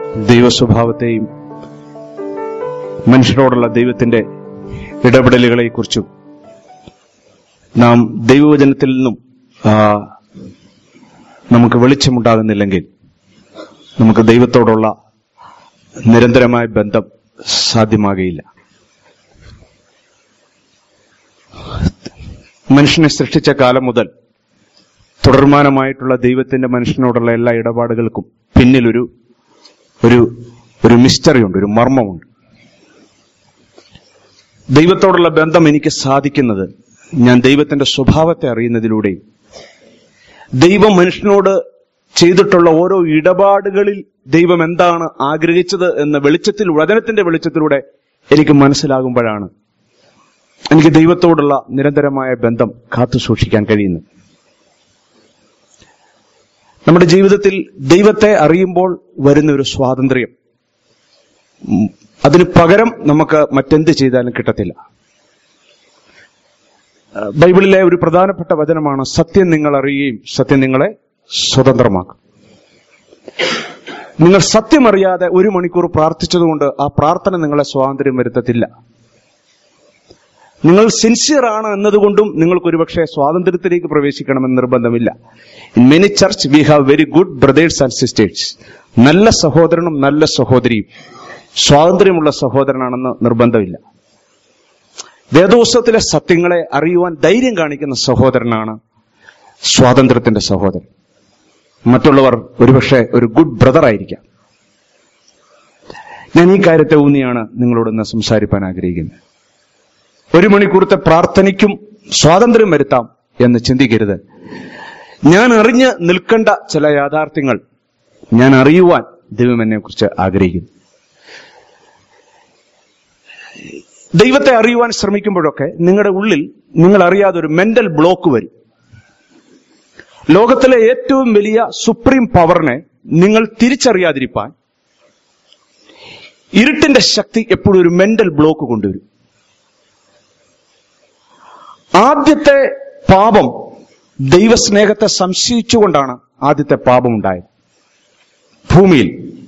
ദൈവസ്വഭാവത്തെയും മനുഷ്യരോടുള്ള ദൈവത്തിന്റെ ഇടപെടലുകളെ കുറിച്ചും നാം ദൈവവചനത്തിൽ നിന്നും ആ, നമുക്ക് വെളിച്ചമുണ്ടാകുന്നില്ലെങ്കിൽ നമുക്ക് ദൈവത്തോടുള്ള നിരന്തരമായ ബന്ധം സാധ്യമാകുകയില്ല മനുഷ്യനെ സൃഷ്ടിച്ച കാലം മുതൽ തുടർമാനമായിട്ടുള്ള ദൈവത്തിന്റെ മനുഷ്യനോടുള്ള എല്ലാ ഇടപാടുകൾക്കും പിന്നിലൊരു ഒരു ഒരു മിസ്റ്ററി ഉണ്ട് ഒരു മർമ്മമുണ്ട് ദൈവത്തോടുള്ള ബന്ധം എനിക്ക് സാധിക്കുന്നത് ഞാൻ ദൈവത്തിന്റെ സ്വഭാവത്തെ അറിയുന്നതിലൂടെയും ദൈവം മനുഷ്യനോട് ചെയ്തിട്ടുള്ള ഓരോ ഇടപാടുകളിൽ ദൈവം എന്താണ് ആഗ്രഹിച്ചത് എന്ന വെളിച്ചത്തിൽ വചനത്തിന്റെ വെളിച്ചത്തിലൂടെ എനിക്ക് മനസ്സിലാകുമ്പോഴാണ് എനിക്ക് ദൈവത്തോടുള്ള നിരന്തരമായ ബന്ധം കാത്തു സൂക്ഷിക്കാൻ കഴിയുന്നത് നമ്മുടെ ജീവിതത്തിൽ ദൈവത്തെ അറിയുമ്പോൾ വരുന്ന ഒരു സ്വാതന്ത്ര്യം ഉം, അതിന് പകരം നമുക്ക് മറ്റെന്ത് ചെയ്താലും കിട്ടത്തില്ല ആ, ബൈബിളിലെ ഒരു പ്രധാനപ്പെട്ട വചനമാണ് സത്യം നിങ്ങൾ അറിയുകയും സത്യം നിങ്ങളെ സ്വതന്ത്രമാക്കും നിങ്ങൾ സത്യം അറിയാതെ ഒരു മണിക്കൂർ പ്രാർത്ഥിച്ചതുകൊണ്ട് ആ പ്രാർത്ഥന നിങ്ങളെ സ്വാതന്ത്ര്യം വരുത്തത്തില്ല നിങ്ങൾ സിൻസിയർ ആണ് എന്നതുകൊണ്ടും നിങ്ങൾക്ക് ഒരുപക്ഷെ സ്വാതന്ത്ര്യത്തിലേക്ക് പ്രവേശിക്കണമെന്ന് നിർബന്ധമില്ല in many church we have very good brothers and sisters നല്ല സഹോദരനും നല്ല സഹോദരിയും സ്വാതന്ത്ര്യമുള്ള സഹോദരനാണെന്ന് നിർബന്ധമില്ല വേദോത്സവത്തിലെ സത്യങ്ങളെ അറിയുവാൻ ധൈര്യം കാണിക്കുന്ന സഹോദരനാണ് സ്വാതന്ത്ര്യത്തിന്റെ സഹോദരൻ മറ്റുള്ളവർ ഒരുപക്ഷെ ഒരു ഗുഡ് ബ്രദർ ആയിരിക്കാം ഞാൻ ഈ കാര്യത്തെ ഊന്നിയാണ് നിങ്ങളോട് ഇന്ന് സംസാരിപ്പാൻ ആഗ്രഹിക്കുന്നത് ഒരു മണിക്കൂറത്തെ പ്രാർത്ഥനയ്ക്കും സ്വാതന്ത്ര്യം വരുത്താം എന്ന് ചിന്തിക്കരുത് ഞാൻ അറിഞ്ഞ് നിൽക്കേണ്ട ചില യാഥാർത്ഥ്യങ്ങൾ ഞാൻ അറിയുവാൻ ദൈവം എന്നെ കുറിച്ച് ആഗ്രഹിക്കുന്നു ദൈവത്തെ അറിയുവാൻ ശ്രമിക്കുമ്പോഴൊക്കെ നിങ്ങളുടെ ഉള്ളിൽ നിങ്ങൾ അറിയാതെ ഒരു മെന്റൽ ബ്ലോക്ക് വരും ലോകത്തിലെ ഏറ്റവും വലിയ സുപ്രീം പവറിനെ നിങ്ങൾ തിരിച്ചറിയാതിരിപ്പാൻ ഇരുട്ടിന്റെ ശക്തി എപ്പോഴും ഒരു മെന്റൽ ബ്ലോക്ക് കൊണ്ടുവരും ആദ്യത്തെ പാപം ദൈവസ്നേഹത്തെ സംശയിച്ചുകൊണ്ടാണ് ആദ്യത്തെ പാപം ഉണ്ടായത് ഭൂമിയിൽ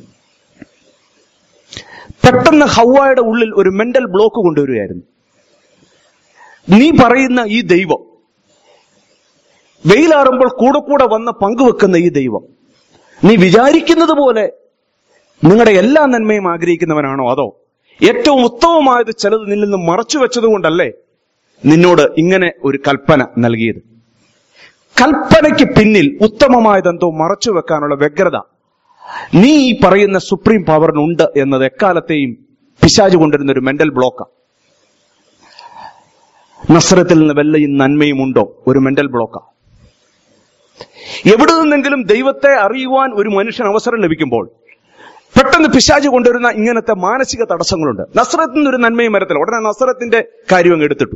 പെട്ടെന്ന് ഹൗവായുടെ ഉള്ളിൽ ഒരു മെന്റൽ ബ്ലോക്ക് കൊണ്ടുവരികയായിരുന്നു നീ പറയുന്ന ഈ ദൈവം വെയിലാറുമ്പോൾ കൂടെ കൂടെ വന്ന് പങ്കുവെക്കുന്ന ഈ ദൈവം നീ വിചാരിക്കുന്നത് പോലെ നിങ്ങളുടെ എല്ലാ നന്മയും ആഗ്രഹിക്കുന്നവനാണോ അതോ ഏറ്റവും ഉത്തമമായത് ചിലത് നിന്നിൽ നിന്ന് മറച്ചു വെച്ചതുകൊണ്ടല്ലേ നിന്നോട് ഇങ്ങനെ ഒരു കൽപ്പന നൽകിയത് കൽപ്പനയ്ക്ക് പിന്നിൽ ഉത്തമമായതെന്തോ മറച്ചു വെക്കാനുള്ള വ്യഗ്രത നീ ഈ പറയുന്ന സുപ്രീം പവറിനുണ്ട് എന്നത് എക്കാലത്തെയും പിശാജ് കൊണ്ടിരുന്ന ഒരു മെന്റൽ ബ്ലോക്കാ നസ്രത്തിൽ നിന്ന് വല്ലയും നന്മയും ഉണ്ടോ ഒരു മെന്റൽ ബ്ലോക്കാ എവിടെ നിന്നെങ്കിലും ദൈവത്തെ അറിയുവാൻ ഒരു മനുഷ്യൻ അവസരം ലഭിക്കുമ്പോൾ പെട്ടെന്ന് പിശാജ് കൊണ്ടുവരുന്ന ഇങ്ങനത്തെ മാനസിക തടസ്സങ്ങളുണ്ട് നസ്രത്തിൽ നിന്ന് ഒരു നന്മയും വരത്തില്ല ഉടനെ നസ്രത്തിന്റെ കാര്യം അങ്ങ് എടുത്തിട്ടു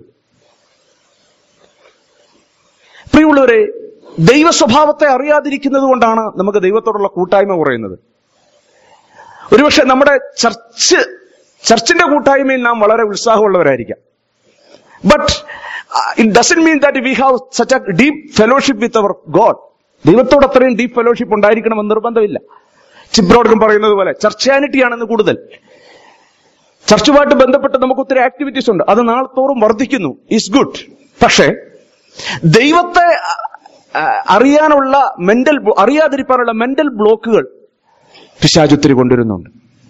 പ്രിയമുള്ളവരെ ദൈവ സ്വഭാവത്തെ അറിയാതിരിക്കുന്നത് കൊണ്ടാണ് നമുക്ക് ദൈവത്തോടുള്ള കൂട്ടായ്മ കുറയുന്നത് ഒരുപക്ഷെ നമ്മുടെ ചർച്ച് ചർച്ചിന്റെ കൂട്ടായ്മയിൽ നാം വളരെ ഉത്സാഹമുള്ളവരായിരിക്കാം but it doesn't mean that we have such a deep fellowship with our God ദൈവത്തോട് അത്രയും ഡീപ് ഫെലോഷിപ്പ് ഉണ്ടായിരിക്കണമെന്ന് നിർബന്ധമില്ല ചിബ്രോഡ്കം പറയുന്നത് പോലെ ചർച്ചാനിറ്റിയാണെന്ന് കൂടുതൽ ചർച്ചുമായിട്ട് ബന്ധപ്പെട്ട് നമുക്ക് ഒത്തിരി ആക്ടിവിറ്റീസ് ഉണ്ട് അത് നാളത്തോറും വർദ്ധിക്കുന്നു ഈസ് ഗുഡ് പക്ഷേ ദൈവത്തെ അ- അ- അറിയാനുള്ള മെന്റൽ അറിയാതിരിക്കാനുള്ള മെന്റൽ ബ്ലോക്കുകൾ പിശാച് ഒത്തിരി കൊണ്ടുവരുന്നുണ്ട്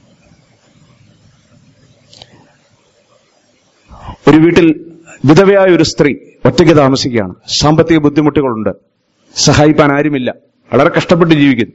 ഒരു വീട്ടിൽ വിധവയായ ഒരു സ്ത്രീ ഒറ്റയ്ക്ക് താമസിക്കുകയാണ് സാമ്പത്തിക ബുദ്ധിമുട്ടുകളുണ്ട് സഹായിപ്പാൻ ആരുമില്ല വളരെ കഷ്ടപ്പെട്ട് ജീവിക്കുന്നു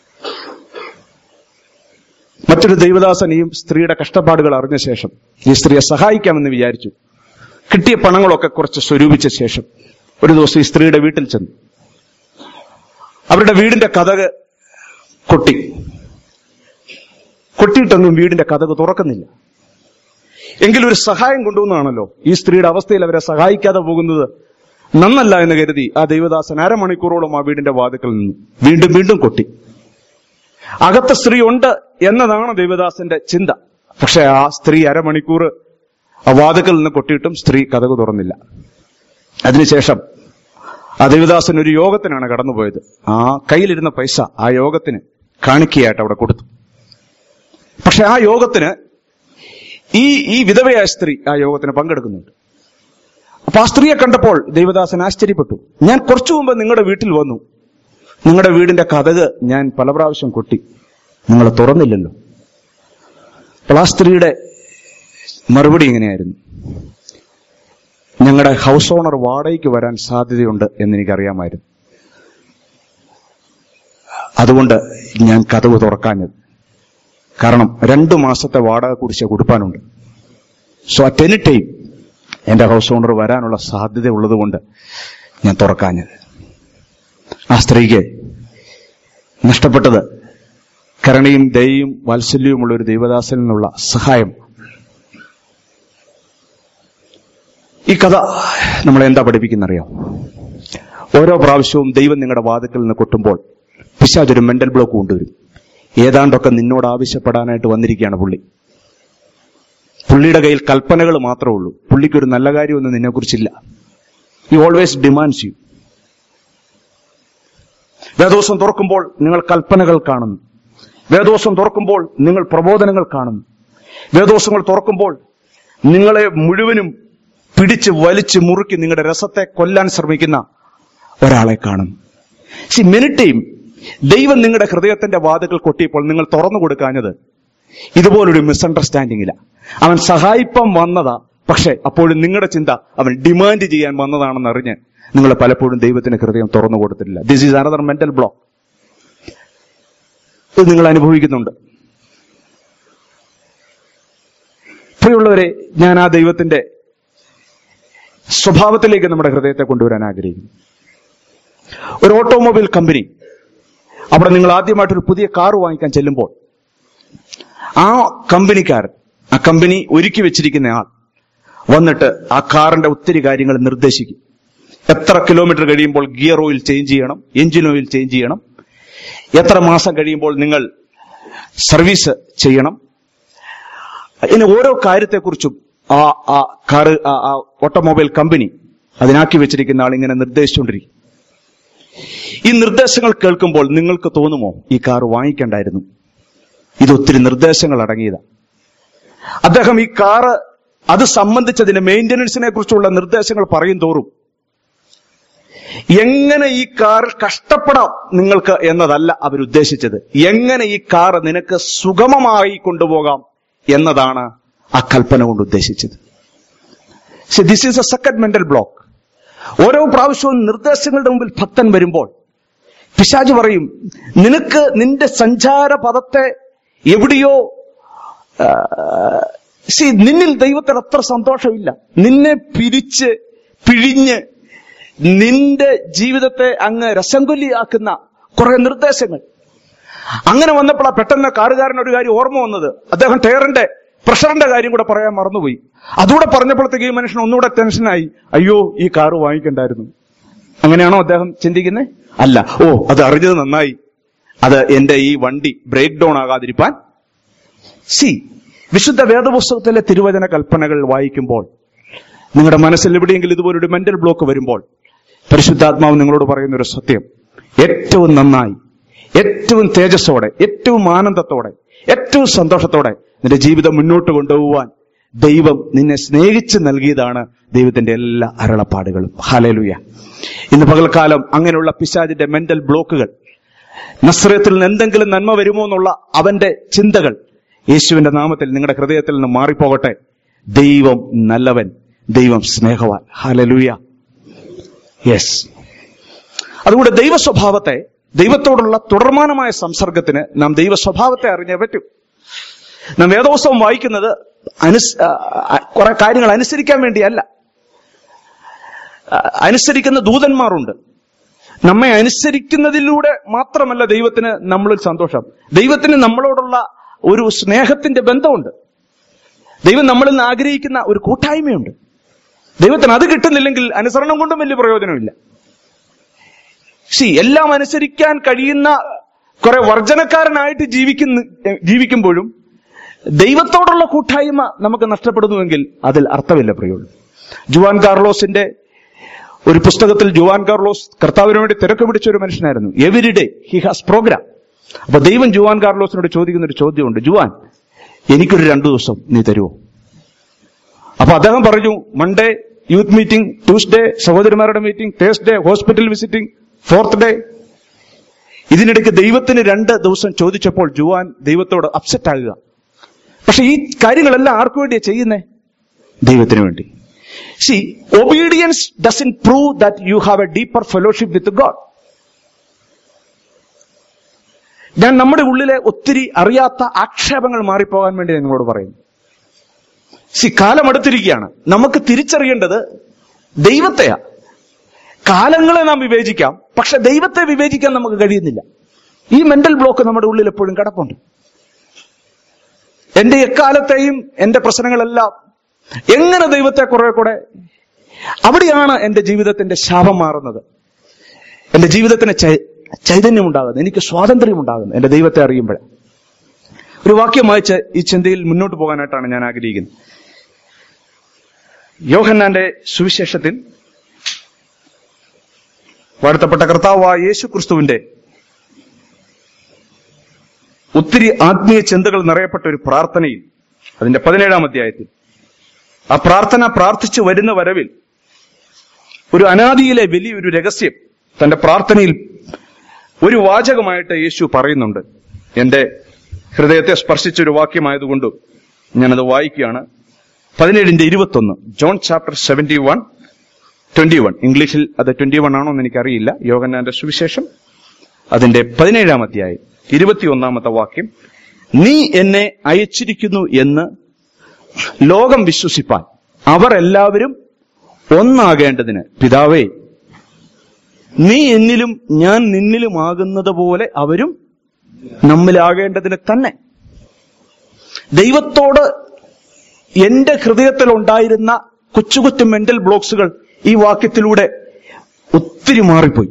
മറ്റൊരു ദൈവദാസൻ ഈ സ്ത്രീയുടെ കഷ്ടപ്പാടുകൾ അറിഞ്ഞ ശേഷം ഈ സ്ത്രീയെ സഹായിക്കാമെന്ന് വിചാരിച്ചു കിട്ടിയ പണങ്ങളൊക്കെ കുറച്ച് സ്വരൂപിച്ച ശേഷം ഒരു ദിവസം ഈ സ്ത്രീയുടെ വീട്ടിൽ ചെന്നു അവരുടെ വീടിന്റെ കഥക് കൊട്ടി കൊട്ടിയിട്ടൊന്നും വീടിന്റെ കഥക് തുറക്കുന്നില്ല എങ്കിലും ഒരു സഹായം കൊണ്ടുവന്നാണല്ലോ ഈ സ്ത്രീയുടെ അവസ്ഥയിൽ അവരെ സഹായിക്കാതെ പോകുന്നത് നന്നല്ല എന്ന് കരുതി ആ ദൈവദാസൻ അരമണിക്കൂറോളം ആ വീടിന്റെ വാതിക്കൽ നിന്നു വീണ്ടും വീണ്ടും കൊട്ടി അകത്ത് സ്ത്രീ ഉണ്ട് എന്നതാണ് ദൈവദാസന്റെ ചിന്ത പക്ഷെ ആ സ്ത്രീ അരമണിക്കൂർ ആ വാതിക്കൽ നിന്ന് കൊട്ടിയിട്ടും സ്ത്രീ കഥക് തുറന്നില്ല അതിനുശേഷം ആ ദേവദാസൻ ഒരു യോഗത്തിനാണ് കടന്നുപോയത് ആ കയ്യിലിരുന്ന പൈസ ആ യോഗത്തിന് കാണിക്കയായിട്ട് അവിടെ കൊടുത്തു പക്ഷെ ആ യോഗത്തിന് ഈ ഈ വിധവയായ സ്ത്രീ ആ യോഗത്തിന് പങ്കെടുക്കുന്നുണ്ട് അപ്പൊ ആ സ്ത്രീയെ കണ്ടപ്പോൾ ദൈവദാസൻ ആശ്ചര്യപ്പെട്ടു ഞാൻ കുറച്ചു മുമ്പ് നിങ്ങളുടെ വീട്ടിൽ വന്നു നിങ്ങളുടെ വീടിന്റെ കഥക് ഞാൻ പല പ്രാവശ്യം കൊട്ടി നിങ്ങൾ തുറന്നില്ലല്ലോ അപ്പോൾ ആ സ്ത്രീയുടെ മറുപടി ഇങ്ങനെയായിരുന്നു ഞങ്ങളുടെ ഹൗസ് ഓണർ വാടകയ്ക്ക് വരാൻ സാധ്യതയുണ്ട് എന്ന് എനിക്കറിയാമായിരുന്നു അതുകൊണ്ട് ഞാൻ കഥവ് തുറക്കാഞ്ഞത് കാരണം രണ്ടു മാസത്തെ വാടക കുടിശ്ശ കൊടുക്കാനുണ്ട് സോ അറ്റ് എനി ടൈം എന്റെ ഹൗസ് ഓണർ വരാനുള്ള സാധ്യത ഉള്ളതുകൊണ്ട് ഞാൻ തുറക്കാഞ്ഞത് ആ സ്ത്രീക്ക് നഷ്ടപ്പെട്ടത് കരുണയും ദയയും വാത്സല്യവുമുള്ള ഒരു ദൈവദാസനിൽ നിന്നുള്ള സഹായം ഈ കഥ നമ്മളെ എന്താ പഠിപ്പിക്കുന്നറിയാം ഓരോ പ്രാവശ്യവും ദൈവം നിങ്ങളുടെ വാതിക്കൽ നിന്ന് കൊട്ടുമ്പോൾ പിശാജ് ഒരു മെന്റൽ ബ്ലോക്ക് കൊണ്ടുവരും ഏതാണ്ടൊക്കെ നിന്നോട് ആവശ്യപ്പെടാനായിട്ട് വന്നിരിക്കുകയാണ് പുള്ളി പുള്ളിയുടെ കയ്യിൽ കൽപ്പനകൾ മാത്രമേ ഉള്ളൂ പുള്ളിക്കൊരു നല്ല കാര്യമൊന്നും നിന്നെക്കുറിച്ചില്ല ഈ ഓൾവേസ് ഡിമാൻഡ്സ് യു വേദോസം തുറക്കുമ്പോൾ നിങ്ങൾ കൽപ്പനകൾ കാണുന്നു വേദോസം തുറക്കുമ്പോൾ നിങ്ങൾ പ്രബോധനങ്ങൾ കാണുന്നു വേദോസങ്ങൾ തുറക്കുമ്പോൾ നിങ്ങളെ മുഴുവനും പിടിച്ച് വലിച്ച് മുറുക്കി നിങ്ങളുടെ രസത്തെ കൊല്ലാൻ ശ്രമിക്കുന്ന ഒരാളെ കാണും സി മിനിറ്റേയും ദൈവം നിങ്ങളുടെ ഹൃദയത്തിന്റെ വാതുകൾ കൊട്ടിയപ്പോൾ നിങ്ങൾ തുറന്നു കൊടുക്കാഞ്ഞത് ഇതുപോലൊരു മിസ്അണ്ടർസ്റ്റാൻഡിങ്ങില്ല അവൻ സഹായിപ്പം വന്നതാ പക്ഷെ അപ്പോഴും നിങ്ങളുടെ ചിന്ത അവൻ ഡിമാൻഡ് ചെയ്യാൻ വന്നതാണെന്ന് അറിഞ്ഞ് നിങ്ങൾ പലപ്പോഴും ദൈവത്തിന് ഹൃദയം തുറന്നു കൊടുത്തിട്ടില്ല this is another mental block ഇത് നിങ്ങൾ അനുഭവിക്കുന്നുണ്ട് പ്രിയമുള്ളവരെ ഞാൻ ആ ദൈവത്തിന്റെ സ്വഭാവത്തിലേക്ക് നമ്മുടെ ഹൃദയത്തെ കൊണ്ടുവരാൻ ആഗ്രഹിക്കുന്നു ഒരു ഓട്ടോമൊബൈൽ കമ്പനി അവിടെ നിങ്ങൾ ആദ്യമായിട്ടൊരു പുതിയ കാർ വാങ്ങിക്കാൻ ചെല്ലുമ്പോൾ ആ കമ്പനിക്കാരൻ ആ കമ്പനി ഒരുക്കി വെച്ചിരിക്കുന്ന ആൾ വന്നിട്ട് ആ കാറിന്റെ ഒത്തിരി കാര്യങ്ങൾ നിർദ്ദേശിക്കും എത്ര കിലോമീറ്റർ കഴിയുമ്പോൾ ഗിയർ ഓയിൽ ചേഞ്ച് ചെയ്യണം എഞ്ചിൻ ഓയിൽ ചേഞ്ച് ചെയ്യണം എത്ര മാസം കഴിയുമ്പോൾ നിങ്ങൾ സർവീസ് ചെയ്യണം ഇനി ഓരോ കാര്യത്തെക്കുറിച്ചും ആ ആ കാറ് ആ- ആ ഓട്ടോമൊബൈൽ കമ്പനി അതിനാക്കി വെച്ചിരിക്കുന്ന ആൾ ഇങ്ങനെ നിർദ്ദേശിച്ചുകൊണ്ടിരിക്കും ഈ നിർദ്ദേശങ്ങൾ കേൾക്കുമ്പോൾ നിങ്ങൾക്ക് തോന്നുമോ ഈ കാർ വാങ്ങിക്കണ്ടായിരുന്നു ഇത് ഒത്തിരി നിർദ്ദേശങ്ങൾ അടങ്ങിയതാ അദ്ദേഹം ഈ കാറ് അത് സംബന്ധിച്ചതിന്റെ മെയിന്റനൻസിനെ കുറിച്ചുള്ള നിർദ്ദേശങ്ങൾ പറയും തോറും എങ്ങനെ ഈ കാറിൽ കഷ്ടപ്പെടാം നിങ്ങൾക്ക് എന്നതല്ല അവരുദ്ദേശിച്ചത് എങ്ങനെ ഈ കാർ നിനക്ക് സുഗമമായി കൊണ്ടുപോകാം എന്നതാണ് ആ കൽപ്പന കൊണ്ട് ഉദ്ദേശിച്ചത് this is a second mental block ഓരോ പ്രാവശ്യവും നിർദ്ദേശങ്ങളുടെ മുമ്പിൽ ഭക്തൻ വരുമ്പോൾ പിശാജ് പറയും നിനക്ക് നിന്റെ സഞ്ചാര പദത്തെ എവിടെയോ സി നിന്നിൽ ദൈവത്തിന് അത്ര സന്തോഷമില്ല നിന്നെ പിരിച്ച് പിഴിഞ്ഞ് നിന്റെ ജീവിതത്തെ അങ്ങ് രസംകൊല്ലിയാക്കുന്ന കുറെ നിർദ്ദേശങ്ങൾ അങ്ങനെ വന്നപ്പോൾ ആ പെട്ടെന്ന് കാറുകാരൻ ഒരു കാര്യം ഓർമ്മ വന്നത് അദ്ദേഹം ടയറിന്റെ പ്രഷറിന്റെ കാര്യം കൂടെ പറയാൻ മറന്നുപോയി അതുകൂടെ പറഞ്ഞപ്പോഴത്തേക്ക് ഈ മനുഷ്യൻ ഒന്നുകൂടെ ടെൻഷനായി അയ്യോ ഈ കാറ് വാങ്ങിക്കണ്ടായിരുന്നു അങ്ങനെയാണോ അദ്ദേഹം ചിന്തിക്കുന്നത് അല്ല ഓ അത് അറിഞ്ഞത് നന്നായി അത് എന്റെ ഈ വണ്ടി ബ്രേക്ക് ഡൗൺ ആകാതിരിക്കാൻ സി വിശുദ്ധ വേദപുസ്തകത്തിലെ തിരുവചന കൽപ്പനകൾ വായിക്കുമ്പോൾ നിങ്ങളുടെ മനസ്സിൽ എവിടെയെങ്കിലും ഇതുപോലൊരു മെന്റൽ ബ്ലോക്ക് വരുമ്പോൾ പരിശുദ്ധാത്മാവ് നിങ്ങളോട് പറയുന്ന ഒരു സത്യം ഏറ്റവും നന്നായി ഏറ്റവും തേജസ്സോടെ ഏറ്റവും ആനന്ദത്തോടെ ഏറ്റവും സന്തോഷത്തോടെ നിന്റെ ജീവിതം മുന്നോട്ട് കൊണ്ടുപോകാൻ ദൈവം നിന്നെ സ്നേഹിച്ച് നൽകിയതാണ് ദൈവത്തിന്റെ എല്ലാ അരുളപ്പാടുകളും ഹാലലുയ ഇന്ന് പകൽക്കാലം അങ്ങനെയുള്ള പിശാജിന്റെ മെന്റൽ ബ്ലോക്കുകൾ നസ്രയത്തിൽ നിന്ന് എന്തെങ്കിലും നന്മ വരുമോ എന്നുള്ള അവന്റെ ചിന്തകൾ യേശുവിന്റെ നാമത്തിൽ നിങ്ങളുടെ ഹൃദയത്തിൽ നിന്ന് മാറിപ്പോകട്ടെ ദൈവം നല്ലവൻ ദൈവം സ്നേഹവാൻ ഹാലലുയ യെസ് അതുകൊണ്ട് ദൈവ സ്വഭാവത്തെ ദൈവത്തോടുള്ള തുടർമാനമായ സംസർഗത്തിന് നാം ദൈവ സ്വഭാവത്തെ അറിഞ്ഞേ പറ്റൂ നാം വേദോത്സവം വായിക്കുന്നത് അനുസ് ആ, ആ, കുറെ കാര്യങ്ങൾ അനുസരിക്കാൻ വേണ്ടിയല്ല ആ, അനുസരിക്കുന്ന ദൂതന്മാരുണ്ട് നമ്മെ അനുസരിക്കുന്നതിലൂടെ മാത്രമല്ല ദൈവത്തിന് നമ്മളിൽ സന്തോഷം ദൈവത്തിന് നമ്മളോടുള്ള ഒരു സ്നേഹത്തിന്റെ ബന്ധമുണ്ട് ദൈവം നമ്മളിൽ നിന്ന് ആഗ്രഹിക്കുന്ന ഒരു കൂട്ടായ്മയുണ്ട് ദൈവത്തിന് അത് കിട്ടുന്നില്ലെങ്കിൽ അനുസരണം കൊണ്ടും വലിയ പ്രയോജനമില്ല സി എല്ലാം അനുസരിക്കാൻ കഴിയുന്ന കുറെ വർജനക്കാരനായിട്ട് ജീവിക്കുന്ന ജീവിക്കുമ്പോഴും ദൈവത്തോടുള്ള കൂട്ടായ്മ നമുക്ക് നഷ്ടപ്പെടുന്നുവെങ്കിൽ അതിൽ അർത്ഥമില്ല പ്രിയുള്ളൂ ജുവാൻ കാർലോസിന്റെ ഒരു പുസ്തകത്തിൽ ജുവാൻ കാർലോസ് കർത്താവിന് വേണ്ടി തിരക്ക് പിടിച്ച ഒരു മനുഷ്യനായിരുന്നു every day he has programme അപ്പൊ ദൈവം ജുവാൻ കാർലോസിനോട് ചോദിക്കുന്ന ഒരു ചോദ്യമുണ്ട് ജുവാൻ എനിക്കൊരു രണ്ടു ദിവസം നീ തരുമോ അപ്പൊ അദ്ദേഹം പറഞ്ഞു മൺഡേ യൂത്ത് മീറ്റിംഗ് ട്യൂസ്ഡേ സഹോദരിമാരുടെ meeting Thursday hospital visiting fourth day ഇതിനിടയ്ക്ക് ദൈവത്തിന് രണ്ട് ദിവസം ചോദിച്ചപ്പോൾ ജുവാൻ ദൈവത്തോട് അപ്സെറ്റ് ആകുക പക്ഷെ ഈ കാര്യങ്ങളെല്ലാം ആർക്കു വേണ്ടിയാ ചെയ്യുന്നേ ദൈവത്തിന് വേണ്ടി see obedience doesn't prove that you have a deeper fellowship with God ഞാൻ നമ്മുടെ ഉള്ളിലെ ഒത്തിരി അറിയാത്ത ആക്ഷേപങ്ങൾ മാറിപ്പോകാൻ വേണ്ടി ഞാൻ നിങ്ങളോട് പറയുന്നു സി കാലം അടുത്തിരിക്കുകയാണ് നമുക്ക് തിരിച്ചറിയേണ്ടത് ദൈവത്തെയാ കാലങ്ങളെ നാം വിവേചിക്കാം പക്ഷെ ദൈവത്തെ വിവേചിക്കാൻ നമുക്ക് കഴിയുന്നില്ല ഈ മെന്റൽ ബ്ലോക്ക് നമ്മുടെ ഉള്ളിൽ എപ്പോഴും കിടപ്പുണ്ട് എന്റെ എക്കാലത്തെയും എന്റെ പ്രശ്നങ്ങളെല്ലാം എങ്ങനെ ദൈവത്തെ കുറെ കൂടെ അവിടെയാണ് എന്റെ ജീവിതത്തിന്റെ ശാപം മാറുന്നത് എന്റെ ജീവിതത്തിന് ചൈ- ചൈതന്യം ഉണ്ടാകുന്നത് എനിക്ക് സ്വാതന്ത്ര്യം ഉണ്ടാകുന്നത് എന്റെ ദൈവത്തെ അറിയുമ്പോൾ ഒരു വാക്യം വായിച്ച് ഈ ചിന്തയിൽ മുന്നോട്ട് പോകാനായിട്ടാണ് ഞാൻ ആഗ്രഹിക്കുന്നത് യോഹന്നാന്റെ സുവിശേഷത്തിൽ വാഴ്ത്തപ്പെട്ട കർത്താവായ യേശു ക്രിസ്തുവിന്റെ ഒത്തിരി ആത്മീയ ചിന്തകൾ നിറയപ്പെട്ട ഒരു പ്രാർത്ഥനയിൽ അതിന്റെ പതിനേഴാം അധ്യായത്തിൽ ആ പ്രാർത്ഥന പ്രാർത്ഥിച്ചു വരുന്ന വരവിൽ ഒരു അനാദിയിലെ വലിയൊരു രഹസ്യം തന്റെ പ്രാർത്ഥനയിൽ ഒരു വാചകമായിട്ട് യേശു പറയുന്നുണ്ട് എന്റെ ഹൃദയത്തെ സ്പർശിച്ച ഒരു വാക്യമായതുകൊണ്ട് ഞാനത് വായിക്കുകയാണ് പതിനേഴിന്റെ ഇരുപത്തൊന്ന് John chapter seventy one twenty one ഇംഗ്ലീഷിൽ അത് ട്വന്റി വൺ ആണോ എന്ന് എനിക്കറിയില്ല യോഗന്നാന്റെ സുവിശേഷം അതിന്റെ പതിനേഴാം അധ്യായം ഇരുപത്തിയൊന്നാമത്തെ വാക്യം നീ എന്നെ അയച്ചിരിക്കുന്നു എന്ന് ലോകം വിശ്വസിപ്പാൻ അവർ എല്ലാവരും ഒന്നാകേണ്ടതിന് പിതാവേ നീ എന്നിലും ഞാൻ നിന്നിലുമാകുന്നത് പോലെ അവരും നമ്മിലാകേണ്ടതിന് തന്നെ ദൈവത്തോട് എന്റെ ഹൃദയത്തിൽ ഉണ്ടായിരുന്ന കൊച്ചു കൊച്ചു മെന്റൽ ബ്ലോക്സുകൾ ഈ വാക്യത്തിലൂടെ ഒത്തിരി മാറിപ്പോയി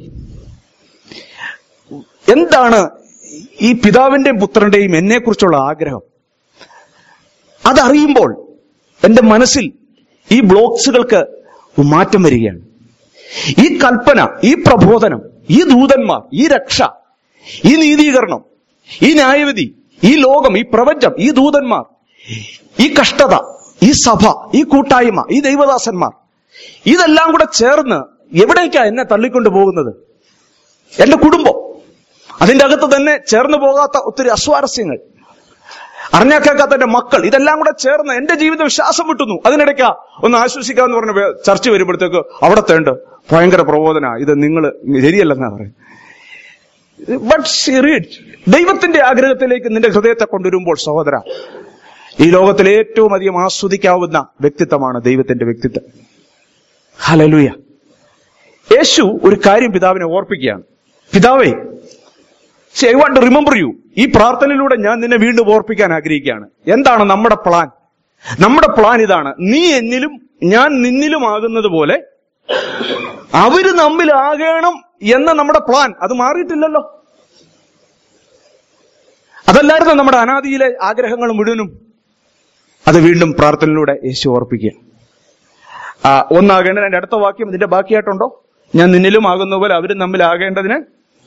എന്താണ് ഈ പിതാവിന്റെയും പുത്രന്റെയും എന്നെക്കുറിച്ചുള്ള ആഗ്രഹം അതറിയുമ്പോൾ എന്റെ മനസ്സിൽ ഈ ബ്ലോക്സുകൾക്ക് മാറ്റം വരികയാണ് ഈ കൽപ്പന ഈ പ്രബോധനം ഈ ദൂതന്മാർ ഈ രക്ഷ ഈ നീതീകരണം ഈ ന്യായവിധി ഈ ലോകം ഈ പ്രപഞ്ചം ഈ ദൂതന്മാർ ഈ കഷ്ടത ഈ സഭ ഈ കൂട്ടായ്മ ഈ ദൈവദാസന്മാർ ഇതെല്ലാം കൂടെ ചേർന്ന് എവിടേക്കാ എന്നെ തള്ളിക്കൊണ്ടു പോകുന്നത് എന്റെ കുടുംബം അതിന്റെ അകത്ത് തന്നെ ചേർന്ന് പോകാത്ത ഒത്തിരി അസ്വാരസ്യങ്ങൾ അറിഞ്ഞാ കേൾക്കാത്ത എന്റെ മക്കൾ ഇതെല്ലാം കൂടെ ചേർന്ന് എന്റെ ജീവിതം ശ്വാസം വിട്ടുന്നു അതിനിടയ്ക്കാ ഒന്ന് ആശ്വസിക്കാന്ന് പറഞ്ഞ വേ- ചർച്ച വരുമ്പോഴത്തേക്ക് അവിടെ തേണ്ട് ഭയങ്കര പ്രബോധന ഇത് നിങ്ങൾ ശരിയല്ലെന്നാ പറയും ബട്ട് റീഡ് ദൈവത്തിന്റെ ആഗ്രഹത്തിലേക്ക് നിന്റെ ഹൃദയത്തെ കൊണ്ടുവരുമ്പോൾ സഹോദര ഈ ലോകത്തിലെ ഏറ്റവും അധികം ആസ്വദിക്കാവുന്ന വ്യക്തിത്വമാണ് ദൈവത്തിന്റെ വ്യക്തിത്വം ഹലലുയ യേശു ഒരു കാര്യം പിതാവിനെ ഓർപ്പിക്കുകയാണ് പിതാവേ ഐ വാണ്ട് റിമെമ്പർ യു ഈ പ്രാർത്ഥനയിലൂടെ ഞാൻ നിന്നെ വീണ്ടും ഓർപ്പിക്കാൻ ആഗ്രഹിക്കുകയാണ് എന്താണ് നമ്മുടെ പ്ലാൻ നമ്മുടെ പ്ലാൻ ഇതാണ് നീ എന്നിലും ഞാൻ നിന്നിലുമാകുന്നത് പോലെ അവര് നമ്മിലാകണം എന്ന നമ്മുടെ പ്ലാൻ അത് മാറിയിട്ടില്ലല്ലോ അതല്ലായിരുന്നു നമ്മുടെ അനാദിയിലെ ആഗ്രഹങ്ങൾ മുഴുവനും അത് വീണ്ടും പ്രാർത്ഥനയിലൂടെ യേശു ഓർപ്പിക്കുക ആ, ഒന്നാകേണ്ടത് എന്റെ അടുത്ത വാക്യം ഇതിന്റെ ബാക്കിയായിട്ടുണ്ടോ ഞാൻ നിന്നിലും ആകുന്ന പോലെ അവരും തമ്മിലാകേണ്ടതിന്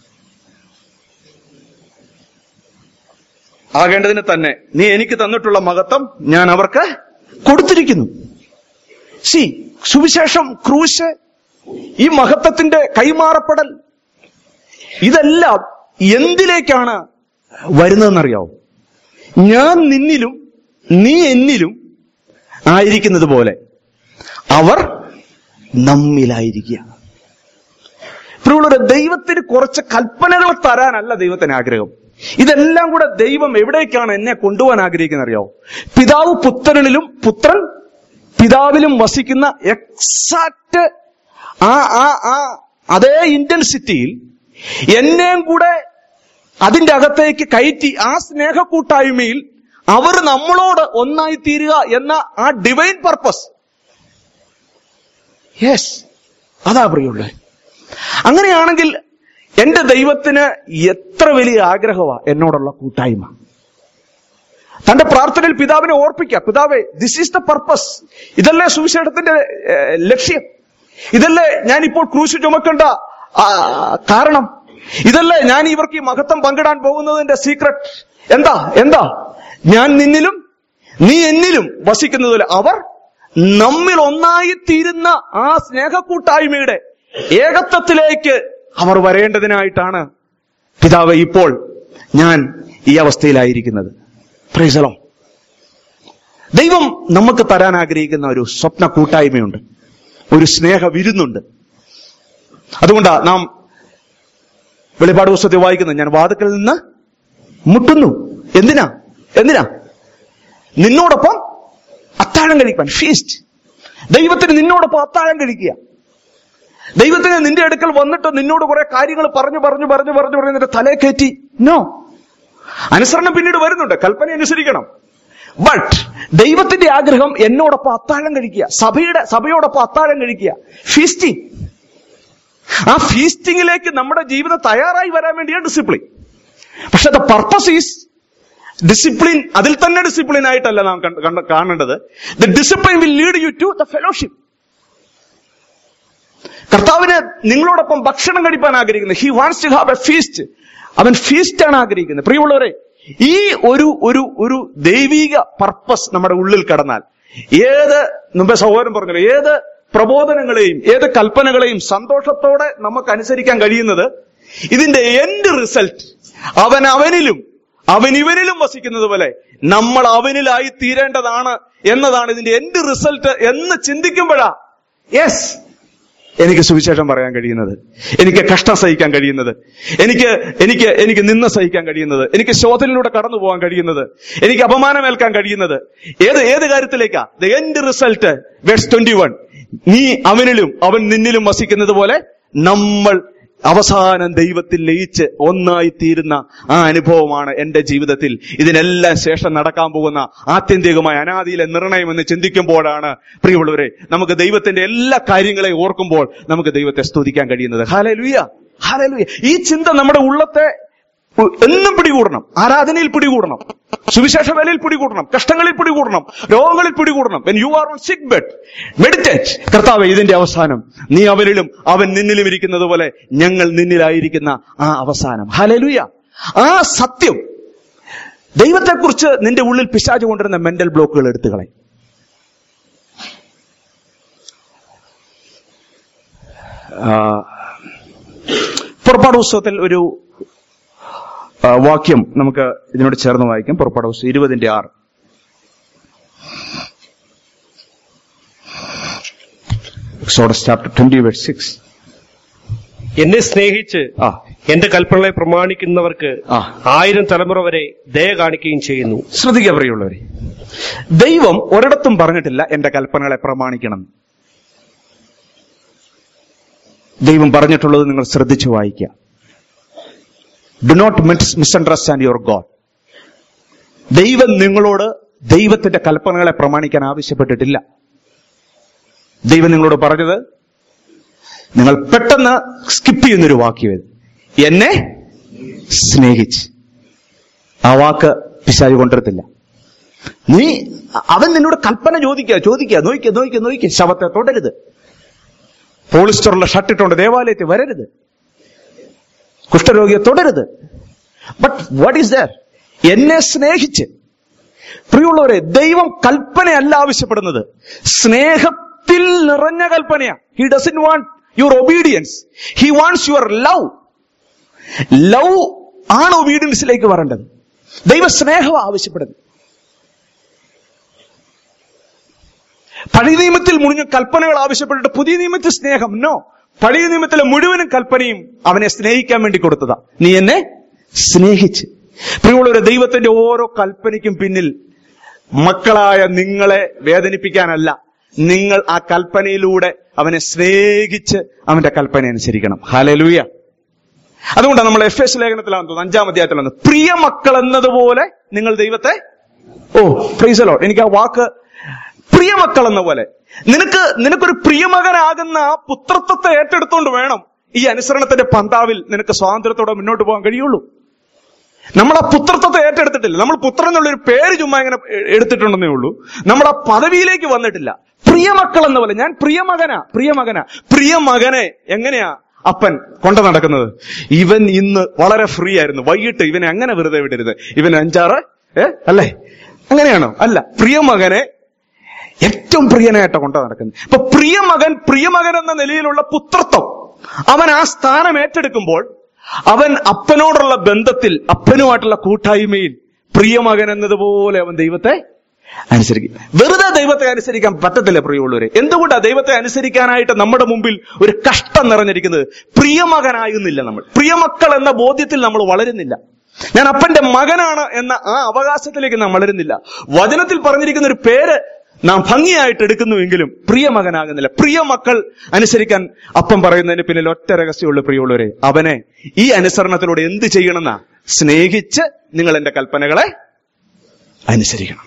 ആകേണ്ടതിന് തന്നെ നീ എനിക്ക് തന്നിട്ടുള്ള മഹത്വം ഞാൻ അവർക്ക് കൊടുത്തിരിക്കുന്നു സി സുവിശേഷം ക്രൂശ് ഈ മഹത്വത്തിന്റെ കൈമാറപ്പെടൽ ഇതെല്ലാം എന്തിലേക്കാണ് വരുന്നതെന്നറിയാവോ ഞാൻ നിന്നിലും നീ എന്നിലും ആയിരിക്കുന്നത് പോലെ അവർ നമ്മിലായിരിക്കുക പ്രിയമുള്ളവരെ ദൈവത്തിന് കുറച്ച് കൽപ്പനകൾ തരാനല്ല ദൈവത്തിന് ആഗ്രഹം ഇതെല്ലാം കൂടെ ദൈവം എവിടേക്കാണ് എന്നെ കൊണ്ടുപോകാൻ ആഗ്രഹിക്കുന്നത് അറിയാവോ പിതാവ് പുത്രനിലും പുത്രൻ പിതാവിലും വസിക്കുന്ന എക്സാക്ട് ആ ആ ആ അതേ ഇന്റൻസിറ്റിയിൽ എന്നെയും കൂടെ അതിന്റെ അകത്തേക്ക് കയറ്റി ആ സ്നേഹ കൂട്ടായ്മയിൽ അവർ നമ്മളോട് ഒന്നായി തീരുക എന്ന ആ ഡിവൈൻ പർപ്പസ് യെസ് അതാ പ്രിയുള്ളത് അങ്ങനെയാണെങ്കിൽ എന്റെ ദൈവത്തിന് എത്ര വലിയ ആഗ്രഹമാ എന്നോടുള്ള കൂട്ടായ്മ തന്റെ പ്രാർത്ഥനയിൽ പിതാവിനെ ഓർപ്പിക്കുക പിതാവേ ദിസ് ഈസ് ദ പർപ്പസ് ഇതല്ലേ സുവിശേഷത്തിന്റെ ഏഹ്, ലക്ഷ്യം ഇതല്ലേ ഞാൻ ഇപ്പോൾ ക്രൂശ് ചുമക്കേണ്ട ആ, കാരണം ഇതല്ലേ ഞാൻ ഇവർക്ക് ഈ മഹത്വം പങ്കിടാൻ പോകുന്നതിന്റെ സീക്രട്ട് എന്താ എന്താ ഞാൻ നിന്നിലും നീ എന്നിലും വസിക്കുന്നതുപോലെ അവർ നമ്മിൽ ഒന്നായിത്തീരുന്ന ആ സ്നേഹക്കൂട്ടായ്മയുടെ ഏകത്വത്തിലേക്ക് അവർ വരേണ്ടതിനായിട്ടാണ് പിതാവ് ഇപ്പോൾ ഞാൻ ഈ അവസ്ഥയിലായിരിക്കുന്നത് പ്രൈസലോ ദൈവം നമുക്ക് തരാൻ ആഗ്രഹിക്കുന്ന ഒരു സ്വപ്ന കൂട്ടായ്മയുണ്ട് ഒരു സ്നേഹ വിരുന്നുണ്ട് അതുകൊണ്ടാ നാം വെളിപ്പാട് പുസ്തകത്തിൽ വായിക്കുന്നത് ഞാൻ വാതുക്കളിൽ നിന്ന് മുട്ടുന്നു എന്തിനാ എന്തിനാ നിന്നോടൊപ്പം അത്താഴം കഴിക്കാൻ ഫീസ്റ്റ് ദൈവത്തിന് നിന്നോടൊപ്പം അത്താഴം കഴിക്കുക ദൈവത്തിന് നിന്റെ അടുക്കൽ വന്നിട്ട് നിന്നോട് കുറെ കാര്യങ്ങൾ പറഞ്ഞു പറഞ്ഞു പറഞ്ഞു പറഞ്ഞു പറഞ്ഞു നിന്റെ തലേ കയറ്റി നോ അനുസരണം പിന്നീട് വരുന്നുണ്ട് കൽപ്പന അനുസരിക്കണം ബട്ട് ദൈവത്തിന്റെ ആഗ്രഹം എന്നോടൊപ്പം അത്താഴം കഴിക്കുക സഭയുടെ സഭയോടൊപ്പം അത്താഴം കഴിക്കുക ഫീസ്റ്റിംഗ് ആ ഫീസ്റ്റിംഗിലേക്ക് നമ്മുടെ ജീവിതം തയ്യാറായി വരാൻ വേണ്ടിയാണ് ഡിസിപ്ലിൻ പക്ഷെ ദ പർപ്പസ് ഈസ് ഡിസിപ്ലിൻ അതിൽ തന്നെ ഡിസിപ്ലിൻ ആയിട്ടല്ല നാം കണ്ട- കണ്ട- കാണേണ്ടത് the discipline will lead you to the fellowship കർത്താവിന് നിങ്ങളോടൊപ്പം ഭക്ഷണം കഴിപ്പാൻ ആഗ്രഹിക്കുന്നത് he wants to have a feast അവൻ ഫീസ്റ്റ് ആണ് ആഗ്രഹിക്കുന്നത് പ്രിയമുള്ളവരെ ഈ ഒരു ഒരു ഒരു ദൈവിക പർപ്പസ് നമ്മുടെ ഉള്ളിൽ കടന്നാൽ ഏത് മുമ്പേ സഹോദരൻ പറഞ്ഞല്ലോ ഏത് പ്രബോധനങ്ങളെയും ഏത് കൽപ്പനകളെയും സന്തോഷത്തോടെ നമുക്ക് അനുസരിക്കാൻ കഴിയുന്നത് ഇതിന്റെ എൻഡ് റിസൾട്ട് അവൻ അവനിലും അവൻ ഇവനിലും വസിക്കുന്നത് പോലെ നമ്മൾ അവനിലായി തീരേണ്ടതാണ് എന്നതാണ് ഇതിന്റെ എൻഡ് റിസൾട്ട് എന്ന് ചിന്തിക്കുമ്പോഴാ യെസ് എനിക്ക് സുവിശേഷം പറയാൻ കഴിയുന്നത് എനിക്ക് കഷ്ടം സഹിക്കാൻ കഴിയുന്നത് എനിക്ക് എനിക്ക് എനിക്ക് നിന്ന സഹിക്കാൻ കഴിയുന്നത് എനിക്ക് ശോധനയിലൂടെ കടന്നു പോകാൻ കഴിയുന്നത് എനിക്ക് അപമാനമേൽക്കാൻ കഴിയുന്നത് ഏത് ഏത് കാര്യത്തിലേക്കാ the end result verse twenty one നീ അവനിലും അവൻ നിന്നിലും വസിക്കുന്നത് പോലെ നമ്മൾ അവസാനം ദൈവത്തിൽ ലയിച്ച് ഒന്നായി തീരുന്ന ആ അനുഭവമാണ് എന്റെ ജീവിതത്തിൽ ഇതിനെല്ലാം ശേഷം നടക്കാൻ പോകുന്ന ആത്യന്തികമായ അനാദിയിലെ നിർണയം എന്ന് ചിന്തിക്കുമ്പോഴാണ് പ്രിയമുള്ളവരെ നമുക്ക് ദൈവത്തിന്റെ എല്ലാ കാര്യങ്ങളെയും ഓർക്കുമ്പോൾ നമുക്ക് ദൈവത്തെ സ്തുതിക്കാൻ കഴിയുന്നത് ഹാലലുയ ഹാലലുയ ഈ ചിന്ത നമ്മുടെ ഉള്ളത്തെ ഉ- എന്നും പിടികൂടണം ആരാധനയിൽ പിടികൂടണം സുവിശേഷ വേലയിൽ പിടികൂടണം കഷ്ടങ്ങളിൽ പിടികൂടണം രോഗങ്ങളിൽ പിടികൂടണം when you are on sick bed meditate കർത്താവ് ഇതിന്റെ അവസാനം നീ അവനിലും അവൻ നിന്നിലും ഇരിക്കുന്നത് പോലെ ഞങ്ങൾ നിന്നിലായിരിക്കുന്ന ആ അവസാനം ഹലലുയ ആ സത്യം ദൈവത്തെക്കുറിച്ച് നിന്റെ ഉള്ളിൽ പിശാച് കൊണ്ടിരുന്ന മെന്റൽ ബ്ലോക്കുകൾ എടുത്തുകളെ പുറപ്പാട് പുസ്തകത്തിൽ ഒരു ആ, വാക്യം നമുക്ക് ഇതിനോട് ചേർന്ന് വായിക്കാം പുറപ്പാട് പുസ്തകം ഇരുപതിന്റെ ആറ് Exodus chapter 20 verse 6. എന്നെ സ്നേഹിച്ച് ആ എന്റെ കൽപ്പനകളെ പ്രമാണിക്കുന്നവർക്ക് ആ ആയിരം തലമുറ വരെ ദയ കാണിക്കുകയും ചെയ്യുന്നു ശ്രദ്ധിക്കുക പ്രിയമുള്ളവരെ ദൈവം ഒരിടത്തും പറഞ്ഞിട്ടില്ല എന്റെ കൽപ്പനകളെ പ്രമാണിക്കണം ദൈവം പറഞ്ഞിട്ടുള്ളത് നിങ്ങൾ ശ്രദ്ധിച്ചു വായിക്കുക do not misunderstand your God ദൈവം നിങ്ങളോട് ദൈവത്തിന്റെ കൽപ്പനകളെ പ്രമാണിക്കാൻ ആവശ്യപ്പെട്ടിട്ടില്ല ദൈവം നിങ്ങളോട് പറഞ്ഞത് നിങ്ങൾ പെട്ടെന്ന് സ്കിപ്പ് ചെയ്യുന്നൊരു വാക്യം ഇത് എന്നെ സ്നേഹിച്ച് ആ വാക്ക് പിശാചി കൊണ്ടിരത്തില്ല നീ അവൻ നിന്നോട് കൽപ്പന ചോദിക്കുക ചോദിക്കുക നോയിക്കുക നോയിക്കുക നോയിക്കുക ശവത്തെ തൊടരുത് പോളിസ്റ്ററുള്ള ഷർട്ട് ഇട്ടുകൊണ്ട് ദേവാലയത്തിൽ വരരുത് കുഷ്ഠരോഗിയെ തൊടരുത് ബട്ട് വാട്ട് ഈസ് ദർ എന്നെ സ്നേഹിച്ച് പ്രിയമുള്ളവരെ ദൈവം കൽപ്പനയല്ല ആവശ്യപ്പെടുന്നത് സ്നേഹത്തിൽ നിറഞ്ഞ കൽപ്പനയാ he doesn't want your obedience he wants your love love ആണ് ഒബീഡിയൻസിലേക്ക് വരേണ്ടത് ദൈവ സ്നേഹം ആവശ്യപ്പെടുന്നത് പഴയ നിയമത്തിൽ മുഴുവൻ കൽപ്പനകൾ ആവശ്യപ്പെട്ടിട്ട് പുതിയ നിയമത്തിൽ സ്നേഹം നോ പഴയ നിയമത്തിലെ മുഴുവനും കൽപ്പനയും അവനെ സ്നേഹിക്കാൻ വേണ്ടി കൊടുത്തതാ നീ എന്നെ സ്നേഹിച്ച് പ്രിയമുള്ളവരെ ദൈവത്തിന്റെ ഓരോ കൽപ്പനയ്ക്കും പിന്നിൽ മക്കളായ നിങ്ങളെ വേദനിപ്പിക്കാനല്ല നിങ്ങൾ ആ കൽപ്പനയിലൂടെ അവനെ സ്നേഹിച്ച് അവന്റെ കൽപ്പന അനുസരിക്കണം ഹാലലൂയ അതുകൊണ്ടാണ് നമ്മൾ എഫ് എസ് ലേഖനത്തിലാണെന്ന് തോന്നുന്നു അഞ്ചാം അധ്യായത്തിലാണ് പ്രിയ മക്കൾ എന്നതുപോലെ നിങ്ങൾ ദൈവത്തെ ഓ ഫ്രീസലോ എനിക്ക് ആ വാക്ക് പ്രിയമക്കൾ എന്ന പോലെ നിനക്ക് നിനക്കൊരു പ്രിയമകനാകുന്ന ആ പുത്രത്വത്തെ ഏറ്റെടുത്തോണ്ട് വേണം ഈ അനുസരണത്തിന്റെ പന്താവിൽ നിനക്ക് സ്വാതന്ത്ര്യത്തോടെ മുന്നോട്ട് പോകാൻ കഴിയുള്ളൂ നമ്മൾ ആ പുത്രത്വത്തെ ഏറ്റെടുത്തിട്ടില്ല നമ്മൾ പുത്രൻ എന്നുള്ളൊരു പേര് ചുമ്മാ ഇങ്ങനെ എ- എടുത്തിട്ടുണ്ടെന്നേ ഉള്ളൂ നമ്മൾ ആ പദവിയിലേക്ക് വന്നിട്ടില്ല പ്രിയമക്കൾ എന്ന പോലെ ഞാൻ പ്രിയമകനാ പ്രിയമകനാ പ്രിയമകനെ എങ്ങനെയാ അപ്പൻ കൊണ്ടു നടക്കുന്നത് ഇവൻ ഇന്ന് വളരെ ഫ്രീ ആയിരുന്നു വൈകിട്ട് ഇവനെ അങ്ങനെ വെറുതെ വിടരുത് ഇവൻ അഞ്ചാറ് ഏ അല്ലേ അങ്ങനെയാണോ അല്ല പ്രിയമകനെ ഏറ്റവും പ്രിയനായിട്ട് കൊണ്ട് നടക്കുന്നത് ഇപ്പൊ പ്രിയമകൻ പ്രിയമകൻ എന്ന നിലയിലുള്ള പുത്രത്വം അവൻ ആ സ്ഥാനം ഏറ്റെടുക്കുമ്പോൾ അവൻ അപ്പനോടുള്ള ബന്ധത്തിൽ അപ്പനുമായിട്ടുള്ള കൂട്ടായ്മയിൽ പ്രിയമകൻ എന്നതുപോലെ അവൻ ദൈവത്തെ അനുസരിക്കും വെറുതെ ദൈവത്തെ അനുസരിക്കാൻ പറ്റത്തില്ല പ്രിയമുള്ളവരെ എന്തുകൊണ്ടാണ് ദൈവത്തെ അനുസരിക്കാനായിട്ട് നമ്മുടെ മുമ്പിൽ ഒരു കഷ്ടം നിറഞ്ഞിരിക്കുന്നത് പ്രിയമകനാകുന്നില്ല നമ്മൾ പ്രിയമക്കൾ എന്ന ബോധ്യത്തിൽ നമ്മൾ വളരുന്നില്ല ഞാൻ അപ്പന്റെ മകനാണ് എന്ന ആ അവകാശത്തിലേക്ക് നാം വളരുന്നില്ല വചനത്തിൽ പറഞ്ഞിരിക്കുന്ന ഒരു പേര് നാം ഭംഗിയായിട്ട് എടുക്കുന്നുവെങ്കിലും പ്രിയ മകനാകുന്നില്ല പ്രിയ മക്കൾ അനുസരിക്കാൻ അപ്പം പറയുന്നതിന് പിന്നിൽ ഒറ്റ രഹസ്യമുള്ള പ്രിയമുള്ളവരെ അവനെ ഈ അനുസരണത്തിലൂടെ എന്ത് ചെയ്യണമെന്നാ സ്നേഹിച്ച് നിങ്ങൾ എന്റെ കൽപ്പനകളെ അനുസരിക്കണം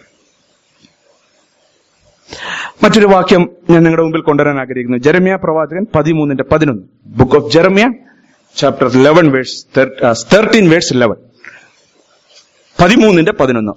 മറ്റൊരു വാക്യം ഞാൻ നിങ്ങളുടെ മുമ്പിൽ കൊണ്ടുവരാൻ ആഗ്രഹിക്കുന്നു ജെറമിയ പ്രവാചകൻ പതിമൂന്നിന്റെ പതിനൊന്ന് book of Jeremiah chapter eleven verse thirteen verse eleven പതിമൂന്നിന്റെ പതിനൊന്ന്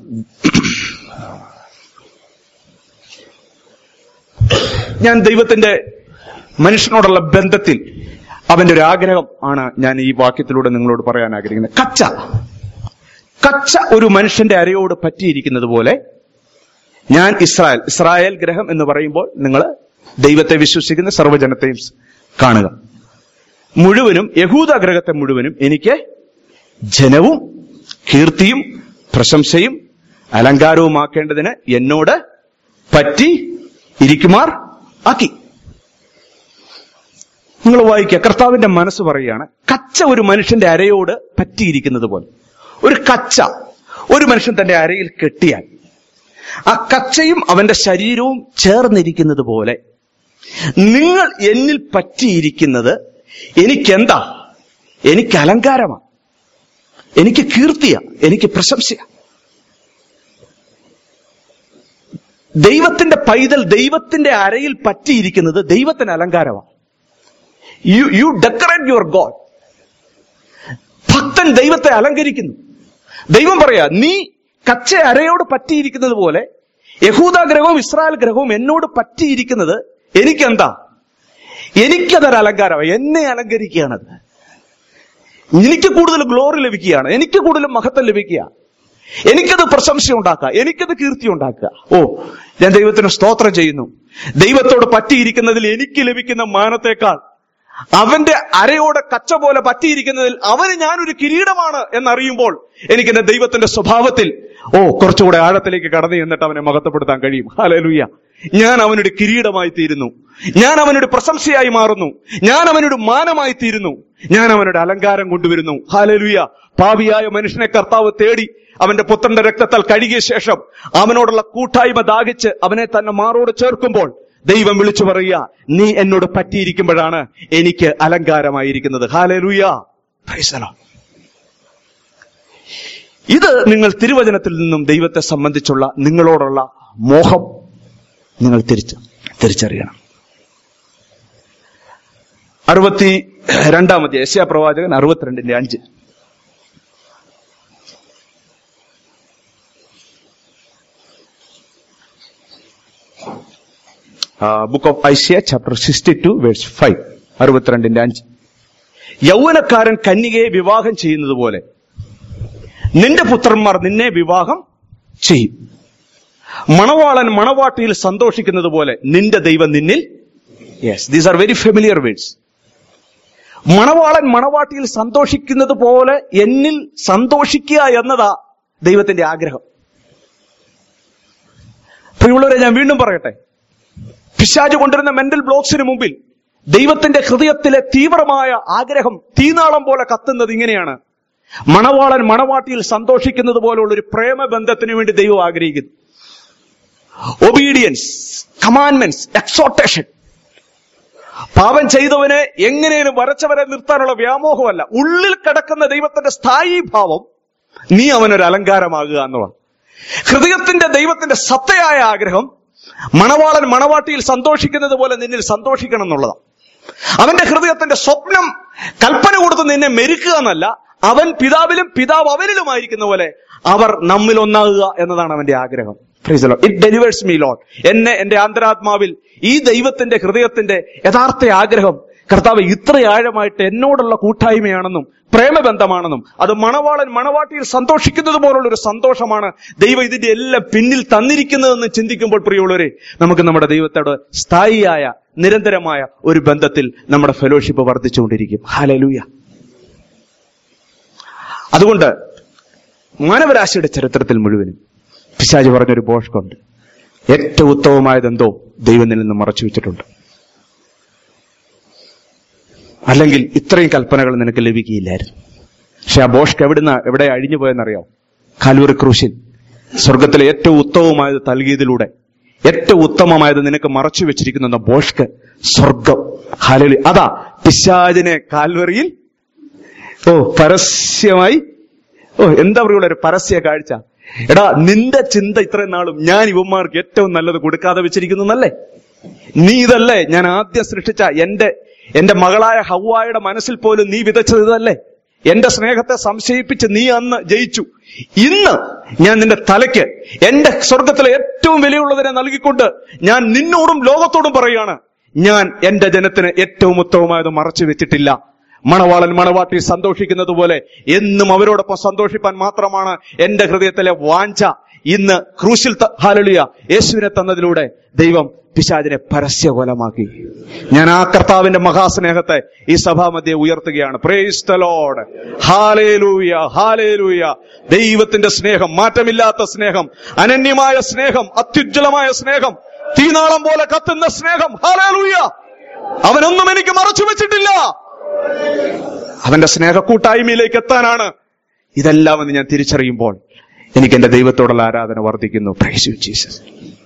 ഞാൻ ദൈവത്തിന്റെ മനുഷ്യനോടുള്ള ബന്ധത്തിൽ അവന്റെ ഒരു ആഗ്രഹം ആണ് ഞാൻ ഈ വാക്യത്തിലൂടെ നിങ്ങളോട് പറയാൻ ആഗ്രഹിക്കുന്നത് കച്ച കച്ച ഒരു മനുഷ്യന്റെ അരയോട് പറ്റിയിരിക്കുന്നത് പോലെ ഞാൻ ഇസ്രായേൽ ഇസ്രായേൽ ഗ്രഹം എന്ന് പറയുമ്പോൾ നിങ്ങൾ ദൈവത്തെ വിശ്വസിക്കുന്ന സർവ്വജനത്തെയും കാണുക മുഴുവനും യഹൂദ ഗ്രഹത്തെ മുഴുവനും എനിക്ക് ജനവും കീർത്തിയും പ്രശംസയും അലങ്കാരവുമാക്കേണ്ടതിന് എന്നോട് പറ്റി ഇരിക്കുമാർ ആക്കി നിങ്ങൾ വായിക്കുക കർത്താവിന്റെ മനസ്സ് പറയുകയാണ് കച്ച ഒരു മനുഷ്യന്റെ അരയോട് പറ്റിയിരിക്കുന്നത് പോലെ ഒരു കച്ച ഒരു മനുഷ്യൻ തന്റെ അരയിൽ കെട്ടിയാൽ ആ കച്ചയും അവന്റെ ശരീരവും ചേർന്നിരിക്കുന്നത് പോലെ നിങ്ങൾ എന്നിൽ പറ്റിയിരിക്കുന്നത് എനിക്കെന്താ എനിക്ക് അലങ്കാരമാണ് എനിക്ക് കീർത്തിയ എനിക്ക് പ്രശംസയ ദൈവത്തിന്റെ പൈതൽ ദൈവത്തിന്റെ അരയിൽ പറ്റിയിരിക്കുന്നത് ദൈവത്തിന് അലങ്കാരമാണ് you you decorate your God ഭക്തൻ ദൈവത്തെ അലങ്കരിക്കുന്നു ദൈവം പറയാ നീ കച്ച അരയോട് പറ്റിയിരിക്കുന്നത് പോലെ യഹൂദ ഗ്രഹവും ഇസ്രായേൽ ഗ്രഹവും എന്നോട് പറ്റിയിരിക്കുന്നത് എനിക്കെന്താ എനിക്കതൊരു അലങ്കാരമാണ് എന്നെ അലങ്കരിക്കുകയാണത് എനിക്ക് കൂടുതൽ ഗ്ലോറി ലഭിക്കുകയാണ് എനിക്ക് കൂടുതൽ മഹത്വം ലഭിക്കുക എനിക്കത് പ്രശംസ ഉണ്ടാക്കുക എനിക്കത് കീർത്തി ഉണ്ടാക്കുക ഓ ഞാൻ ദൈവത്തിന് സ്തോത്രം ചെയ്യുന്നു ദൈവത്തോട് പറ്റിയിരിക്കുന്നതിൽ എനിക്ക് ലഭിക്കുന്ന മാനത്തേക്കാൾ അവന്റെ അരയോടെ കച്ച പോലെ പറ്റിയിരിക്കുന്നതിൽ അവന് ഞാനൊരു കിരീടമാണ് എന്നറിയുമ്പോൾ എനിക്ക് എന്റെ ദൈവത്തിന്റെ സ്വഭാവത്തിൽ ഓ കുറച്ചുകൂടെ ആഴത്തിലേക്ക് കടന്നു എന്നിട്ട് അവനെ മഹത്വപ്പെടുത്താൻ കഴിയും ഹാലലുയ്യ ഞാൻ അവനൊരു കിരീടമായി തീരുന്നു ഞാൻ അവനൊരു പ്രശംസയായി മാറുന്നു ഞാൻ അവനൊരു മാനമായി തീരുന്നു ഞാൻ അവനൊരു അലങ്കാരം കൊണ്ടുവരുന്നു ഹാലലുയ്യ പാപിയായ മനുഷ്യനെ കർത്താവ് തേടി അവന്റെ പുത്രന്റെ രക്തത്താൽ കഴുകിയ ശേഷം അവനോടുള്ള കൂട്ടായ്മ ദാഹിച്ച് അവനെ തന്നെ മാറോട് ചേർക്കുമ്പോൾ ദൈവം വിളിച്ചു പറയുക നീ എന്നോട് പറ്റിയിരിക്കുമ്പോഴാണ് എനിക്ക് അലങ്കാരമായിരിക്കുന്നത് ഹാലലുയ ഇത് നിങ്ങൾ തിരുവചനത്തിൽ നിന്നും ദൈവത്തെ സംബന്ധിച്ചുള്ള നിങ്ങളോടുള്ള മോഹം നിങ്ങൾ തിരിച്ച് തിരിച്ചറിയണം അറുപത്തി രണ്ടാമത്തെ യശ്യാ പ്രവാചകൻ അറുപത്തിരണ്ടിന്റെ അഞ്ച് book of Isaiah chapter sixty two verse five അറുപത്തിരണ്ടിന്റെ അഞ്ച് യൗവനക്കാരൻ കന്യകയെ വിവാഹം ചെയ്യുന്നത് പോലെ നിന്റെ പുത്രന്മാർ നിന്നെ വിവാഹം ചെയ്യും മണവാളൻ മണവാട്ടിയിൽ സന്തോഷിക്കുന്നത് പോലെ നിന്റെ ദൈവം നിന്നിൽ yes these are very familiar words മണവാളൻ മണവാട്ടിയിൽ സന്തോഷിക്കുന്നത് പോലെ എന്നിൽ സന്തോഷിക്കുക എന്നതാ ദൈവത്തിന്റെ ആഗ്രഹം പ്രിയമുള്ളവരെ ഞാൻ വീണ്ടും പറയട്ടെ പിശാജ് കൊണ്ടുവരുന്ന മെന്റൽ ബ്ലോക്സിന് മുമ്പിൽ ദൈവത്തിന്റെ ഹൃദയത്തിലെ തീവ്രമായ ആഗ്രഹം തീനാളം പോലെ കത്തുന്നത് ഇങ്ങനെയാണ് മണവാളൻ മണവാട്ടിയിൽ സന്തോഷിക്കുന്നത് പോലുള്ള ഒരു പ്രേമബന്ധത്തിന് വേണ്ടി ദൈവം ആഗ്രഹിക്കുന്നു ഒബീഡിയൻസ് കമാൻമെന്റ്സ് എക്സോട്ടേഷൻ പാപം ചെയ്തവനെ എങ്ങനെയും വരച്ചവരെ നിർത്താനുള്ള വ്യാമോഹമല്ല ഉള്ളിൽ കിടക്കുന്ന ദൈവത്തിന്റെ സ്ഥായി ഭാവം നീ അവനൊരു അലങ്കാരമാകുക എന്നുള്ളത് ഹൃദയത്തിന്റെ ദൈവത്തിന്റെ സത്തയായ ആഗ്രഹം മണവാളൻ മണവാട്ടിയിൽ സന്തോഷിക്കുന്നത് പോലെ നിന്നിൽ സന്തോഷിക്കണം എന്നുള്ളതാണ് അവന്റെ ഹൃദയത്തിന്റെ സ്വപ്നം കൽപ്പന കൊടുത്ത് നിന്നെ മെരുക്കുക എന്നല്ല അവൻ പിതാവിലും പിതാവ് അവനിലുമായിരിക്കുന്ന പോലെ അവർ നമ്മിൽ ഒന്നാകുക എന്നതാണ് അവന്റെ ആഗ്രഹം ഇറ്റ് ഡെലിവേഴ്സ് മീ ലോഡ് എന്നെ എന്റെ അന്തരാത്മാവിൽ ഈ ദൈവത്തിന്റെ ഹൃദയത്തിന്റെ യഥാർത്ഥ ആഗ്രഹം കർത്താവ് ഇത്ര ആഴമായിട്ട് എന്നോടുള്ള കൂട്ടായ്മയാണെന്നും പ്രേമബന്ധമാണെന്നും അത് മണവാളൻ മണവാട്ടിയിൽ സന്തോഷിക്കുന്നത് പോലുള്ള ഒരു സന്തോഷമാണ് ദൈവം ഇതിന്റെ എല്ലാം പിന്നിൽ തന്നിരിക്കുന്നതെന്ന് ചിന്തിക്കുമ്പോൾ പ്രിയമുള്ളവരെ നമുക്ക് നമ്മുടെ ദൈവത്തോട് സ്ഥായിയായ നിരന്തരമായ ഒരു ബന്ധത്തിൽ നമ്മുടെ ഫെലോഷിപ്പ് വർദ്ധിച്ചുകൊണ്ടിരിക്കും ഹാലലൂയ അതുകൊണ്ട് മാനവരാശിയുടെ ചരിത്രത്തിൽ മുഴുവനും പിശാജ് പറഞ്ഞൊരു ബോഷ്കുണ്ട് ഏറ്റവും ഉത്തമമായതെന്തോ ദൈവത്തിൽ നിന്ന് മറച്ചു വെച്ചിട്ടുണ്ട് അല്ലെങ്കിൽ ഇത്രയും കൽപ്പനകൾ നിനക്ക് ലഭിക്കുകയില്ലായിരുന്നു പക്ഷെ ആ ബോഷ്ക്ക് എവിടുന്ന എവിടെ അഴിഞ്ഞു പോയെന്നറിയാം കാലൂറി ക്രൂശിൽ സ്വർഗത്തിലെ ഏറ്റവും ഉത്തമമായത് നൽകിയതിലൂടെ ഏറ്റവും ഉത്തമമായത് നിനക്ക് മറച്ചു വെച്ചിരിക്കുന്ന ബോഷ്ക്ക് സ്വർഗം ഹാലലി അതാ പിശാജിനെ കാൽവറിയിൽ ഓ പരസ്യമായി ഓ എന്താ പറയുക ഒരു പരസ്യ കാഴ്ച എടാ നിന്റെ ചിന്ത ഇത്രയും നാളും ഞാൻ ഇവന്മാർക്ക് ഏറ്റവും നല്ലത് കൊടുക്കാതെ വെച്ചിരിക്കുന്നല്ലേ നീ ഇതല്ലേ ഞാൻ ആദ്യം സൃഷ്ടിച്ച എന്റെ എന്റെ മകളായ ഹൗവായുടെ മനസ്സിൽ പോലും നീ വിതച്ചത് ഇതല്ലേ എന്റെ സ്നേഹത്തെ സംശയിപ്പിച്ച് നീ അന്ന് ജയിച്ചു ഇന്ന് ഞാൻ നിന്റെ തലയ്ക്ക് എന്റെ സ്വർഗത്തിലെ ഏറ്റവും വിലയുള്ളതിനെ നൽകിക്കൊണ്ട് ഞാൻ നിന്നോടും ലോകത്തോടും പറയുകയാണ് ഞാൻ എന്റെ ജനത്തിന് ഏറ്റവും ഉത്തമമായത് മറച്ചു വെച്ചിട്ടില്ല മണവാളൻ മണവാട്ടി സന്തോഷിക്കുന്നത് പോലെ എന്നും അവരോടൊപ്പം സന്തോഷിപ്പാൻ മാത്രമാണ് എന്റെ ഹൃദയത്തിലെ വാഞ്ച ഇന്ന് ക്രൂശിൽ ത- ഹാലലുയ യേശുവിനെ തന്നതിലൂടെ ദൈവം പിശാചിനെ പരസ്യകൊലമാക്കി ഞാൻ ആ കർത്താവിന്റെ മഹാസ്നേഹത്തെ ഈ സഭാമധ്യെ ഉയർത്തുകയാണ് praise the Lord hallelujah hallelujah ദൈവത്തിന്റെ സ്നേഹം മാറ്റമില്ലാത്ത സ്നേഹം അനന്യമായ സ്നേഹം അത്യുജ്വലമായ സ്നേഹം തീനാളം പോലെ കത്തുന്ന സ്നേഹം ഹാലേലൂയ അവനൊന്നും എനിക്ക് മറച്ചു വെച്ചിട്ടില്ല അവന്റെ സ്നേഹക്കൂട്ടായ്മയിലേക്ക് എത്താനാണ് ഇതെല്ലാം എന്ന് ഞാൻ തിരിച്ചറിയുമ്പോൾ എനിക്ക് എന്റെ ദൈവത്തോടുള്ള ആരാധന വർദ്ധിക്കുന്നു പ്രൈസ് യു ജീസസ്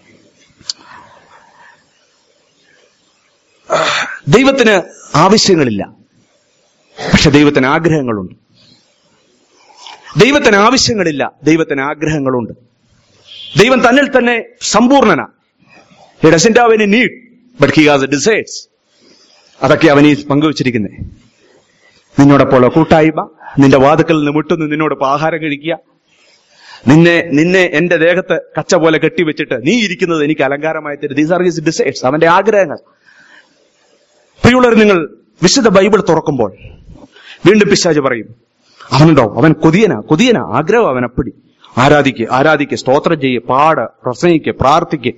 ദൈവത്തിന് ആവശ്യങ്ങളില്ല പക്ഷെ ദൈവത്തിന് ആഗ്രഹങ്ങളുണ്ട് ദൈവത്തിന് ആവശ്യങ്ങളില്ല ദൈവത്തിന് ആഗ്രഹങ്ങളുണ്ട് ദൈവം തന്നിൽ തന്നെ സമ്പൂർണന he doesn't have any need but he has decides അതൊക്കെ അവൻ ഈ പങ്കുവച്ചിരിക്കുന്നത് നിന്നോടൊപ്പമുള്ള കൂട്ടായ്മ നിന്റെ വാതുക്കൽ നിന്ന് വിട്ടുനിന്ന് നിന്നോടൊപ്പം ആഹാരം കഴിക്കുക നിന്നെ നിന്നെ എന്റെ ദേഹത്ത് കച്ച പോലെ കെട്ടിവെച്ചിട്ട് നീ ഇരിക്കുന്നത് എനിക്ക് അലങ്കാരമായി തരും ദീസ് ആർ ഹിസ് ഡിസൈഡ്സ് അവന്റെ ആഗ്രഹങ്ങൾ പ്രിയുള്ളവർ നിങ്ങൾ വിശുദ്ധ ബൈബിൾ തുറക്കുമ്പോൾ വീണ്ടും പിശാജ് പറയും അവനുണ്ടോ അവൻ കൊതിയനാ കൊതിയനാ ആഗ്രഹം അവൻ അപ്പടി ആരാധിക്ക് ആരാധിക്ക് സ്തോത്രം ചെയ്യ് പാട് പ്രസംഗിക്ക് പ്രാർത്ഥിക്ക്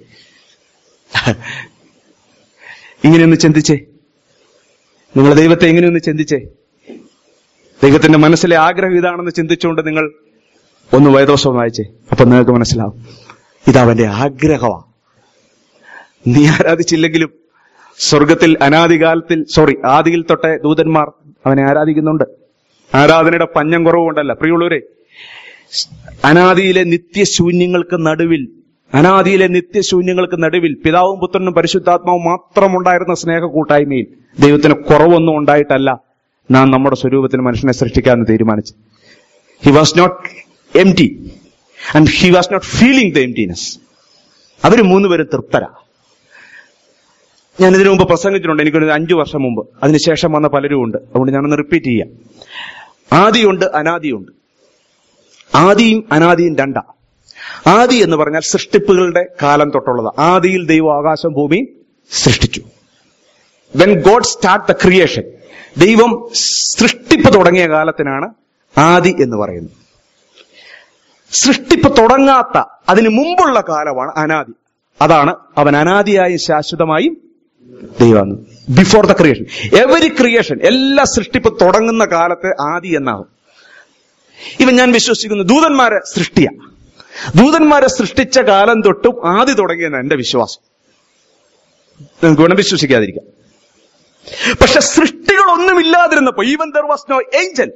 ഇങ്ങനെയൊന്ന് ചിന്തിച്ചേ നിങ്ങൾ ദൈവത്തെ എങ്ങനെയൊന്ന് ചിന്തിച്ചേ ദൈവത്തിന്റെ മനസ്സിലെ ആഗ്രഹം ഇതാണെന്ന് ചിന്തിച്ചുകൊണ്ട് നിങ്ങൾ ഒന്ന് വേദോസം വായിച്ചേ അപ്പൊ നിങ്ങൾക്ക് മനസ്സിലാവും ഇത് അവന്റെ ആഗ്രഹമാണ് നീ ആരാധിച്ചില്ലെങ്കിലും സ്വർഗത്തിൽ അനാദികാലത്തിൽ സോറി ആദിയിൽ തൊട്ടേ ദൂതന്മാർ അവനെ ആരാധിക്കുന്നുണ്ട് ആരാധനയുടെ പഞ്ഞം കുറവുകൊണ്ടല്ല പ്രിയുള്ളവരെ അനാദിയിലെ നിത്യശൂന്യങ്ങൾക്ക് നടുവിൽ അനാദിയിലെ നിത്യശൂന്യങ്ങൾക്ക് നടുവിൽ പിതാവും പുത്രനും പരിശുദ്ധാത്മാവും മാത്രമുണ്ടായിരുന്ന സ്നേഹ കൂട്ടായ്മയിൽ ദൈവത്തിന് കുറവൊന്നും ഉണ്ടായിട്ടല്ല നാം നമ്മുടെ സ്വരൂപത്തിൽ മനുഷ്യനെ സൃഷ്ടിക്കാമെന്ന് തീരുമാനിച്ചു he was not empty and he was not feeling the emptiness അവര് മൂന്നുപേരും തൃപ്തരാ ഞാൻ ഇതിനു മുമ്പ് പ്രസംഗിച്ചിട്ടുണ്ട് എനിക്കൊരു അഞ്ചു വർഷം മുമ്പ് അതിനുശേഷം വന്ന പലരും ഉണ്ട് അതുകൊണ്ട് ഞാനൊന്ന് റിപ്പീറ്റ് ചെയ്യാം ആദിയുണ്ട് അനാദിയുണ്ട് ആദിയും അനാദിയും രണ്ടാ ആദി എന്ന് പറഞ്ഞാൽ സൃഷ്ടിപ്പുകളുടെ കാലം തൊട്ടുള്ളത് ആദിയിൽ ദൈവം ആകാശം ഭൂമിയും സൃഷ്ടിച്ചു when God start the creation ദൈവം സൃഷ്ടിപ്പ് തുടങ്ങിയ കാലത്തിനാണ് ആദി എന്ന് പറയുന്നത് സൃഷ്ടിപ്പ് തുടങ്ങാത്ത അതിന് മുമ്പുള്ള കാലമാണ് അനാദി അതാണ് അവൻ അനാദിയായും ശാശ്വതമായും ദൈവം before the creation every creation എല്ലാ സൃഷ്ടിപ്പ് തുടങ്ങുന്ന കാലത്ത് ആദി എന്നാകും ഇവൻ ഞാൻ വിശ്വസിക്കുന്നു ദൂതന്മാരെ സൃഷ്ടിയ ദൂതന്മാരെ സൃഷ്ടിച്ച കാലം തൊട്ടും ആദി തുടങ്ങിയെന്ന എന്റെ വിശ്വാസം നിങ്ങൾക്ക് വേണം വിശ്വസിക്കാതിരിക്കാം പക്ഷെ സൃഷ്ടികളൊന്നുമില്ലാതിരുന്നപ്പോ even there was no angel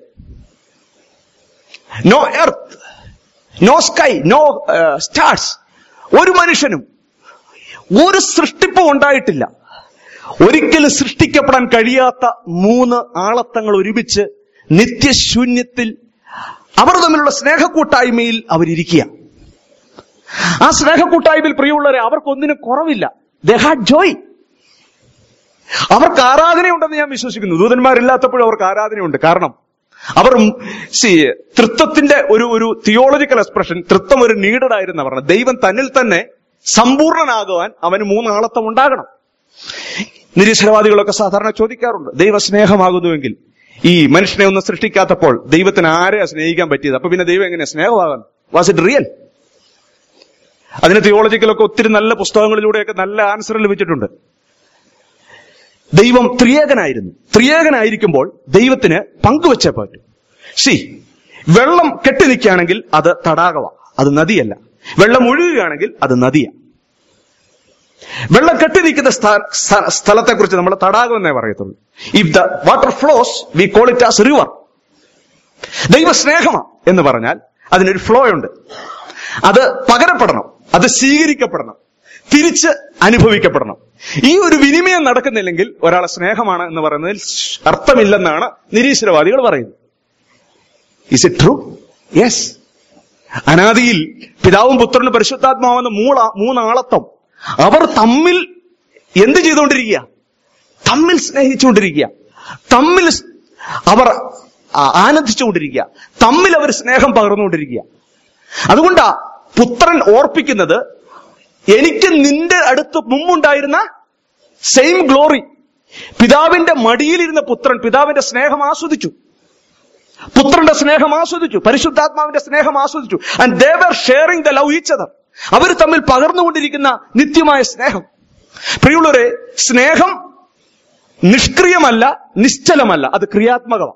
no earth no sky no stars ഒരു മനുഷ്യനും ഒരു സൃഷ്ടിപ്പും ഉണ്ടായിട്ടില്ല ഒരിക്കലും സൃഷ്ടിക്കപ്പെടാൻ കഴിയാത്ത മൂന്ന് ആളത്തങ്ങൾ ഒരുമിച്ച് നിത്യശൂന്യത്തിൽ അവർ തമ്മിലുള്ള സ്നേഹക്കൂട്ടായ്മയിൽ അവരിയ്ക്കുക ആ സ്നേഹക്കൂട്ടായ്മയിൽ പ്രിയമുള്ളവരെ അവർക്കൊന്നിനും കുറവില്ല ദേ ഹാഡ് ജോയ് അവർക്ക് ആരാധനയുണ്ടെന്ന് ഞാൻ വിശ്വസിക്കുന്നു ദൂതന്മാരില്ലാത്തപ്പോഴും അവർക്ക് ആരാധനയുണ്ട് കാരണം അവർ സി തൃത്വത്തിന്റെ ഒരു ഒരു തിയോളജിക്കൽ എക്സ്പ്രഷൻ തൃത്വം ഒരു നീഡഡ് ആയിരുന്നു പറഞ്ഞത് ദൈവം തന്നിൽ തന്നെ സമ്പൂർണനാകുവാൻ അവന് മൂന്നാളത്വം ഉണ്ടാകണം നിരീശ്വരവാദികളൊക്കെ സാധാരണ ചോദിക്കാറുണ്ട് ദൈവ സ്നേഹമാകുന്നുവെങ്കിൽ ഈ മനുഷ്യനെ ഒന്നും സൃഷ്ടിക്കാത്തപ്പോൾ ദൈവത്തിന് ആരെയാ സ്നേഹിക്കാൻ പറ്റിയത് അപ്പൊ പിന്നെ ദൈവം എങ്ങനെ സ്നേഹമാകാൻ വാസ് ഇറ്റ് റിയൽ അതിന് തിയോളജിക്കലൊക്കെ ഒത്തിരി നല്ല പുസ്തകങ്ങളിലൂടെയൊക്കെ നല്ല ആൻസർ ലഭിച്ചിട്ടുണ്ട് ദൈവം ത്രിയേകനായിരുന്നു ത്രിയേകനായിരിക്കുമ്പോൾ ദൈവത്തിന് പങ്കുവച്ചേ പറ്റൂ സി വെള്ളം കെട്ടി നിൽക്കുകയാണെങ്കിൽ അത് തടാകവ അത് നദിയല്ല വെള്ളം ഒഴുകുകയാണെങ്കിൽ അത് നദിയാ വെള്ളം കെട്ടി നിൽക്കുന്ന സ്ഥലത്തെ കുറിച്ച് നമ്മൾ തടാകം എന്നേ പറയത്തുള്ളൂ if the water flows we call it as river ദൈവ സ്നേഹമാ എന്ന് പറഞ്ഞാൽ അതിനൊരു ഫ്ലോ ഉണ്ട് അത് പകരപ്പെടണം അത് സ്വീകരിക്കപ്പെടണം തിരിച്ച് അനുഭവിക്കപ്പെടണം ഈ ഒരു വിനിമയം നടക്കുന്നില്ലെങ്കിൽ ഒരാളെ സ്നേഹമാണ് എന്ന് പറയുന്നതിൽ അർത്ഥമില്ലെന്നാണ് നിരീശ്വരവാദികൾ പറയുന്നത് ഇസ് ഇറ്റ് ട്രൂ യെസ് അനാദിയിൽ പിതാവും പുത്രനും പരിശുദ്ധാത്മാവെന്ന മൂള മൂന്നാളത്വം അവർ തമ്മിൽ എന്ത് ചെയ്തുകൊണ്ടിരിക്കുക തമ്മിൽ സ്നേഹിച്ചുകൊണ്ടിരിക്കുക തമ്മിൽ സ്- അവർ ആ- ആനന്ദിച്ചുകൊണ്ടിരിക്കുക തമ്മിൽ അവർ സ്നേഹം പകർന്നുകൊണ്ടിരിക്കുക അതുകൊണ്ടാ പുത്രൻ ഓർപ്പിക്കുന്നത് എനിക്ക് നിന്റെ അടുത്ത് മുമ്പുണ്ടായിരുന്ന സെയിം ഗ്ലോറി പിതാവിന്റെ മടിയിലിരുന്ന പുത്രൻ പിതാവിന്റെ സ്നേഹം ആസ്വദിച്ചു പുത്രന്റെ സ്നേഹം ആസ്വദിച്ചു പരിശുദ്ധാത്മാവിന്റെ സ്നേഹം ആസ്വദിച്ചു and they were sharing the love each other അവർ തമ്മിൽ പകർന്നുകൊണ്ടിരിക്കുന്ന നിത്യമായ സ്നേഹം പ്രിയുള്ളവരെ സ്നേഹം നിഷ്ക്രിയമല്ല നിശ്ചലമല്ല അത് ക്രിയാത്മകമാണ്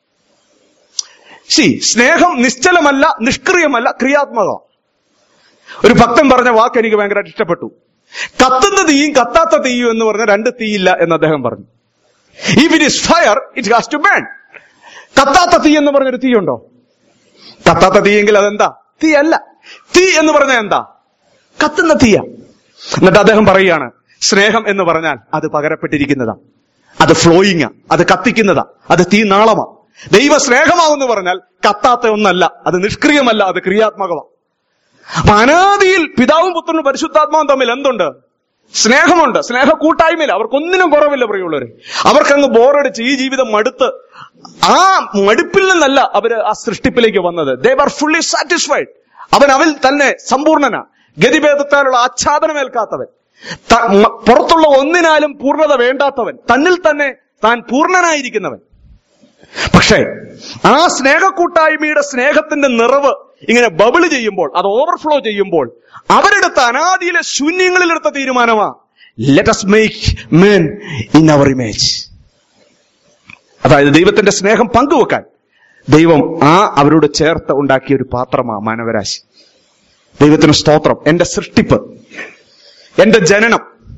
സി സ്നേഹം നിശ്ചലമല്ല നിഷ്ക്രിയമല്ല ക്രിയാത്മകമാണ് ഒരു ഭക്തൻ പറഞ്ഞ വാക്ക് എനിക്ക് ഭയങ്കരമായിട്ട് ഇഷ്ടപ്പെട്ടു കത്തുന്ന തീയും കത്താത്ത തീയും എന്ന് പറഞ്ഞ രണ്ട് തീയില്ല എന്ന് അദ്ദേഹം പറഞ്ഞു if it is fire it has to burn കത്താത്ത തീ എന്ന് പറഞ്ഞൊരു തീയുണ്ടോ കത്താത്ത തീയെങ്കിൽ അതെന്താ തീ അല്ല തീ എന്ന് പറഞ്ഞാൽ എന്താ കത്തുന്ന തീയ എന്നിട്ട് അദ്ദേഹം പറയുകയാണ് സ്നേഹം എന്ന് പറഞ്ഞാൽ അത് പകരപ്പെട്ടിരിക്കുന്നതാ അത് ഫ്ലോയിങ്ങാ അത് കത്തിക്കുന്നതാ അത് തീ നാളമാ ദൈവ സ്നേഹമാവെന്ന് പറഞ്ഞാൽ കത്താത്ത ഒന്നല്ല അത് നിഷ്ക്രിയമല്ല അത് ക്രിയാത്മകമാ അപ്പൊ അനാദിയിൽ പിതാവും പുത്രനും പരിശുദ്ധാത്മാവും തമ്മിൽ എന്തുണ്ട് സ്നേഹമുണ്ട് സ്നേഹ കൂട്ടായ്മയിൽ അവർക്കൊന്നിനും കുറവില്ല പ്രിയമുള്ളവര് അവർക്കങ്ങ് ബോറടിച്ച് ഈ ജീവിതം മടുത്ത് ആ മടുപ്പിൽ നിന്നല്ല അവര് ആ സൃഷ്ടിപ്പിലേക്ക് വന്നത് ദേ ആർ ഫുള്ളി സാറ്റിസ്ഫൈഡ് അവൻ അവൽ തന്നെ സമ്പൂർണന ഗതിഭേദത്താലുള്ള ആച്ഛാദനമേൽക്കാത്തവൻ ത- മ- പുറത്തുള്ള ഒന്നിനാലും പൂർണ്ണത വേണ്ടാത്തവൻ തന്നിൽ തന്നെ താൻ പൂർണ്ണനായിരിക്കുന്നവൻ പക്ഷേ ആ സ്നേഹക്കൂട്ടായ്മയുടെ സ്നേഹത്തിന്റെ നിറവ് ഇങ്ങനെ ബബിള് ചെയ്യുമ്പോൾ അത് ഓവർഫ്ലോ ചെയ്യുമ്പോൾ അവരെടുത്ത അനാദിയിലെ ശൂന്യങ്ങളിലെടുത്ത തീരുമാനമാ let us make men in our image അതായത് ദൈവത്തിന്റെ സ്നേഹം പങ്കുവെക്കാൻ ദൈവം ആ അവരോട് ചേർത്ത് ഉണ്ടാക്കിയ ഒരു പാത്രമാ മാനവരാശി ദൈവത്തിന് സ്തോത്രം എന്റെ സൃഷ്ടിപ്പ് എന്റെ ജനനം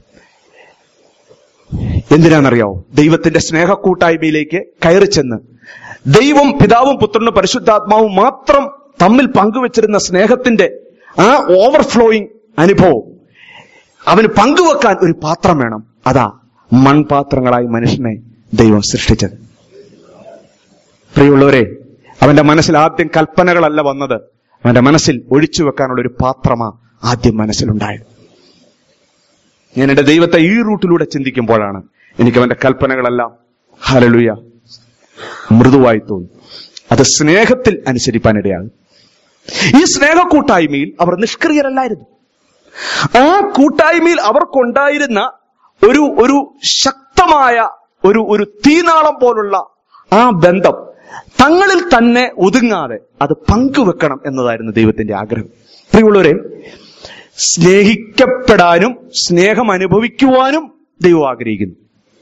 എന്തിനാണെന്നറിയാവോ ദൈവത്തിന്റെ സ്നേഹക്കൂട്ടായ്മയിലേക്ക് കയറി ചെന്ന് ദൈവം പിതാവും പുത്രനും പരിശുദ്ധാത്മാവും മാത്രം തമ്മിൽ പങ്കുവച്ചിരുന്ന സ്നേഹത്തിന്റെ ആ ഓവർഫ്ലോയിങ് അനുഭവം അവന് പങ്കുവെക്കാൻ ഒരു പാത്രം വേണം അതാ മൺപാത്രങ്ങളായി മനുഷ്യനെ ദൈവം സൃഷ്ടിച്ചത് പ്രിയമുള്ളവരെ അവന്റെ മനസ്സിൽ ആദ്യം കൽപ്പനകളല്ല വന്നത് അവന്റെ മനസ്സിൽ ഒഴിച്ചു വെക്കാനുള്ള ഒരു പാത്രമാ ആദ്യം മനസ്സിലുണ്ടായത് ഞാൻ എന്റെ ദൈവത്തെ ഈ റൂട്ടിലൂടെ ചിന്തിക്കുമ്പോഴാണ് എനിക്ക് അവന്റെ കൽപ്പനകളെല്ലാം ഹലലുയ മൃദുവായി തോന്നി അത് സ്നേഹത്തിൽ അനുസരിപ്പാനിടയാകും ഈ സ്നേഹ കൂട്ടായ്മയിൽ അവർ നിഷ്ക്രിയരല്ലായിരുന്നു ആ കൂട്ടായ്മയിൽ അവർക്കുണ്ടായിരുന്ന ഒരു ഒരു ശക്തമായ ഒരു ഒരു തീനാളം പോലുള്ള ആ ബന്ധം തങ്ങളിൽ തന്നെ ഒതുങ്ങാതെ അത് പങ്കുവെക്കണം എന്നതായിരുന്നു ദൈവത്തിന്റെ ആഗ്രഹം പ്രിയമുള്ളവരെ സ്നേഹിക്കപ്പെടാനും സ്നേഹം അനുഭവിക്കുവാനും ദൈവം ആഗ്രഹിക്കുന്നു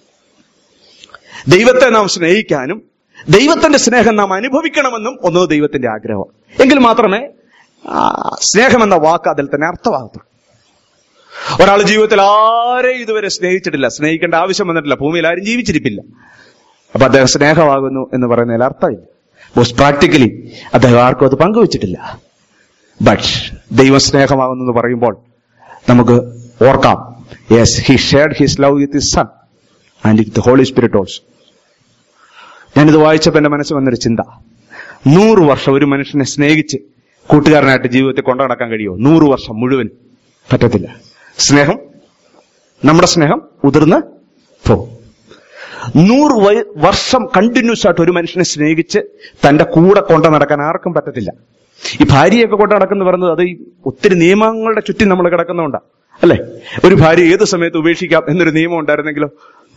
ദൈവത്തെ നാം സ്നേഹിക്കാനും ദൈവത്തിന്റെ സ്നേഹം നാം അനുഭവിക്കണമെന്നും ഒന്നത് ദൈവത്തിന്റെ ആഗ്രഹം എങ്കിൽ മാത്രമേ ആ, സ്നേഹം എന്ന വാക്ക് അതിൽ തന്നെ അർത്ഥമാകത്തുള്ളൂ ഒരാൾ ജീവിതത്തിൽ ആരെയും ഇതുവരെ സ്നേഹിച്ചിട്ടില്ല സ്നേഹിക്കേണ്ട ആവശ്യം വന്നിട്ടില്ല ഭൂമിയിൽ ആരും ജീവിച്ചിരിപ്പില്ല അപ്പൊ അദ്ദേഹം സ്നേഹമാകുന്നു എന്ന് പറയുന്നതിൽ അർത്ഥമില്ല ബോസ് പ്രാക്ടിക്കലി അദ്ദേഹം ആർക്കും അത് പങ്കുവച്ചിട്ടില്ല ബട്ട് ദൈവ സ്നേഹമാകുന്നു എന്ന് പറയുമ്പോൾ നമുക്ക് ഓർക്കാം yes he shared his love with his son and with the holy spirit also ഞാനിത് വായിച്ചപ്പോൾ എന്റെ മനസ്സിൽ വന്നൊരു ചിന്ത നൂറ് വർഷം ഒരു മനുഷ്യനെ സ്നേഹിച്ച് കൂട്ടുകാരനായിട്ട് ജീവിതത്തിൽ കൊണ്ടു നടക്കാൻ കഴിയുമോ നൂറ് വർഷം മുഴുവൻ പറ്റത്തില്ല സ്നേഹം നമ്മുടെ സ്നേഹം ഉതിർന്ന് പോകും നൂറ് വയ- വർഷം കണ്ടിന്യൂസ് ആയിട്ട് ഒരു മനുഷ്യനെ സ്നേഹിച്ച് തന്റെ കൂടെ കൊണ്ടു നടക്കാൻ ആർക്കും പറ്റത്തില്ല ഈ ഭാര്യയൊക്കെ കൊണ്ട് നടക്കുന്ന പറയുന്നത് അത് ഈ ഒത്തിരി നിയമങ്ങളുടെ ചുറ്റും നമ്മൾ കിടക്കുന്നുണ്ടാ അല്ലെ ഒരു ഭാര്യ ഏത് സമയത്ത് ഉപേക്ഷിക്കാം എന്നൊരു നിയമം ഉണ്ടായിരുന്നെങ്കിലോ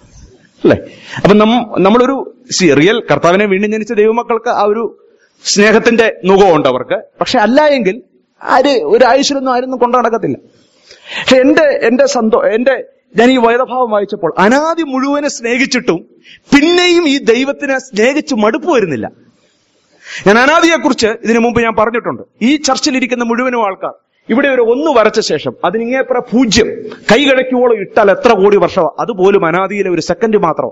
അല്ലെ അപ്പൊ നം നമ്മളൊരു സി റിയൽ കർത്താവിനെ വീണ്ടും ജനിച്ച ദൈവമക്കൾക്ക് ആ ഒരു സ്നേഹത്തിന്റെ നുഖമുണ്ട് അവർക്ക് പക്ഷെ അല്ല എങ്കിൽ ആര് ഒരു ആയുഷിലൊന്നും ആരൊന്നും കൊണ്ടു നടക്കത്തില്ല പക്ഷെ എന്റെ എന്റെ സന്തോ എന്റെ ഞാൻ ഈ വേദഭാവം വായിച്ചപ്പോൾ അനാദി മുഴുവനെ സ്നേഹിച്ചിട്ടും പിന്നെയും ഈ ദൈവത്തിനെ സ്നേഹിച്ച് മടുപ്പ് വരുന്നില്ല ഞാൻ അനാദിയെക്കുറിച്ച് ഇതിനു മുമ്പ് ഞാൻ പറഞ്ഞിട്ടുണ്ട് ഈ ചർച്ചിലിരിക്കുന്ന മുഴുവനും ആൾക്കാർ ഇവിടെ ഒരു ഒന്ന് വരച്ച ശേഷം അതിനിങ്ങേപ്പുറ പൂജ്യം കൈകഴയ്ക്കുവോളം ഇട്ടാൽ എത്ര കോടി വർഷം അതുപോലും അനാദിയിലെ ഒരു സെക്കൻഡ് മാത്രം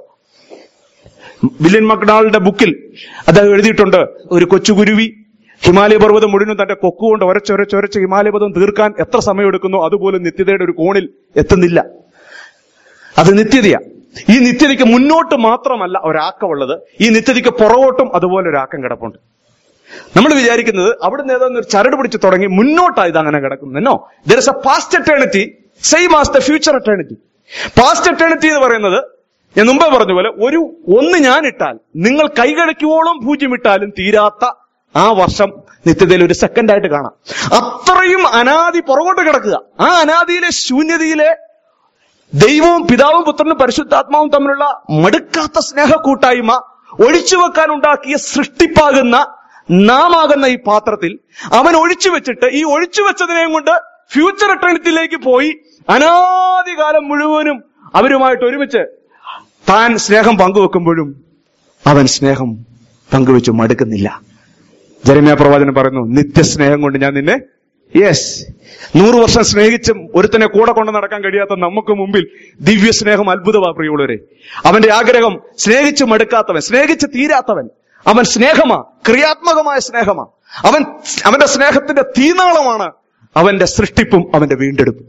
വില്യൻ മക്ഡാളിന്റെ ബുക്കിൽ അദ്ദേഹം എഴുതിയിട്ടുണ്ട് ഒരു കൊച്ചുകുരുവി ഹിമാലയ പർവ്വതം മുഴുവനും തന്റെ കൊക്കുകൊണ്ട് ഒരച്ചൊരച്ചൊരച്ച് ഹിമാലയ പർവ്വതം തീർക്കാൻ എത്ര സമയമെടുക്കുന്നു അതുപോലും നിത്യതയുടെ ഒരു കോണിൽ എത്തുന്നില്ല അത് നിത്യതയാ ഈ നിത്യതയ്ക്ക് മുന്നോട്ട് മാത്രമല്ല ഒരാക്കമുള്ളത് ഈ നിത്യതയ്ക്ക് പുറകോട്ടും അതുപോലെ ഒരാക്കം കിടപ്പുണ്ട് നമ്മൾ വിചാരിക്കുന്നത് അവിടുന്ന് ഏതാണ്ട് ഒരു ചരട് പിടിച്ച് തുടങ്ങി മുന്നോട്ടാണ് ഇത് അങ്ങനെ കിടക്കുന്നത് no there is a past eternity same as the future eternity past eternity എന്ന് പറയുന്നത് ഞാൻ മുമ്പേ പറഞ്ഞ പോലെ ഒരു ഒന്ന് ഞാൻ ഇട്ടാൽ നിങ്ങൾ കൈകഴയ്ക്കുവോളം പൂജ്യം ഇട്ടാലും തീരാത്ത ആ വർഷം നിത്യതയിൽ ഒരു സെക്കൻഡ് ആയിട്ട് കാണാം അത്രയും അനാദി പുറകോട്ട് കിടക്കുക ആ അനാദിയിലെ ശൂന്യതയിലെ ദൈവവും പിതാവും പുത്രനും പരിശുദ്ധാത്മാവും തമ്മിലുള്ള മടുക്കാത്ത സ്നേഹ കൂട്ടായ്മ ഒഴിച്ചു വെക്കാൻ ഉണ്ടാക്കിയ സൃഷ്ടിപ്പാകുന്ന നാമാകുന്ന ഈ പാത്രത്തിൽ അവൻ ഒഴിച്ചു വെച്ചിട്ട് ഈ ഒഴിച്ചു വെച്ചതിനെയും കൊണ്ട് ഫ്യൂച്ചർ എറ്റേണിറ്റിയിലേക്ക് പോയി അനാദികാലം മുഴുവനും അവരുമായിട്ട് ഒരുമിച്ച് താൻ സ്നേഹം പങ്കുവെക്കുമ്പോഴും അവൻ സ്നേഹം പങ്കുവെച്ചു മടുക്കുന്നില്ല ജരമ്യ പ്രവാചകൻ പറയുന്നു നിത്യസ്നേഹം കൊണ്ട് ഞാൻ നിന്നെ യെസ് നൂറ് വർഷം സ്നേഹിച്ചും ഒരുത്തനെ കൂടെ കൊണ്ട് നടക്കാൻ കഴിയാത്ത നമുക്ക് മുമ്പിൽ ദിവ്യ സ്നേഹം അത്ഭുതമാ പ്രിയമുള്ളവരെ അവന്റെ ആഗ്രഹം സ്നേഹിച്ച് മടുക്കാത്തവൻ സ്നേഹിച്ച് തീരാത്തവൻ അവൻ സ്നേഹമാ ക്രിയാത്മകമായ സ്നേഹമാ അവൻ അവന്റെ സ്നേഹത്തിന്റെ തീനാളമാണ് അവന്റെ സൃഷ്ടിപ്പും അവന്റെ വീണ്ടെടുപ്പും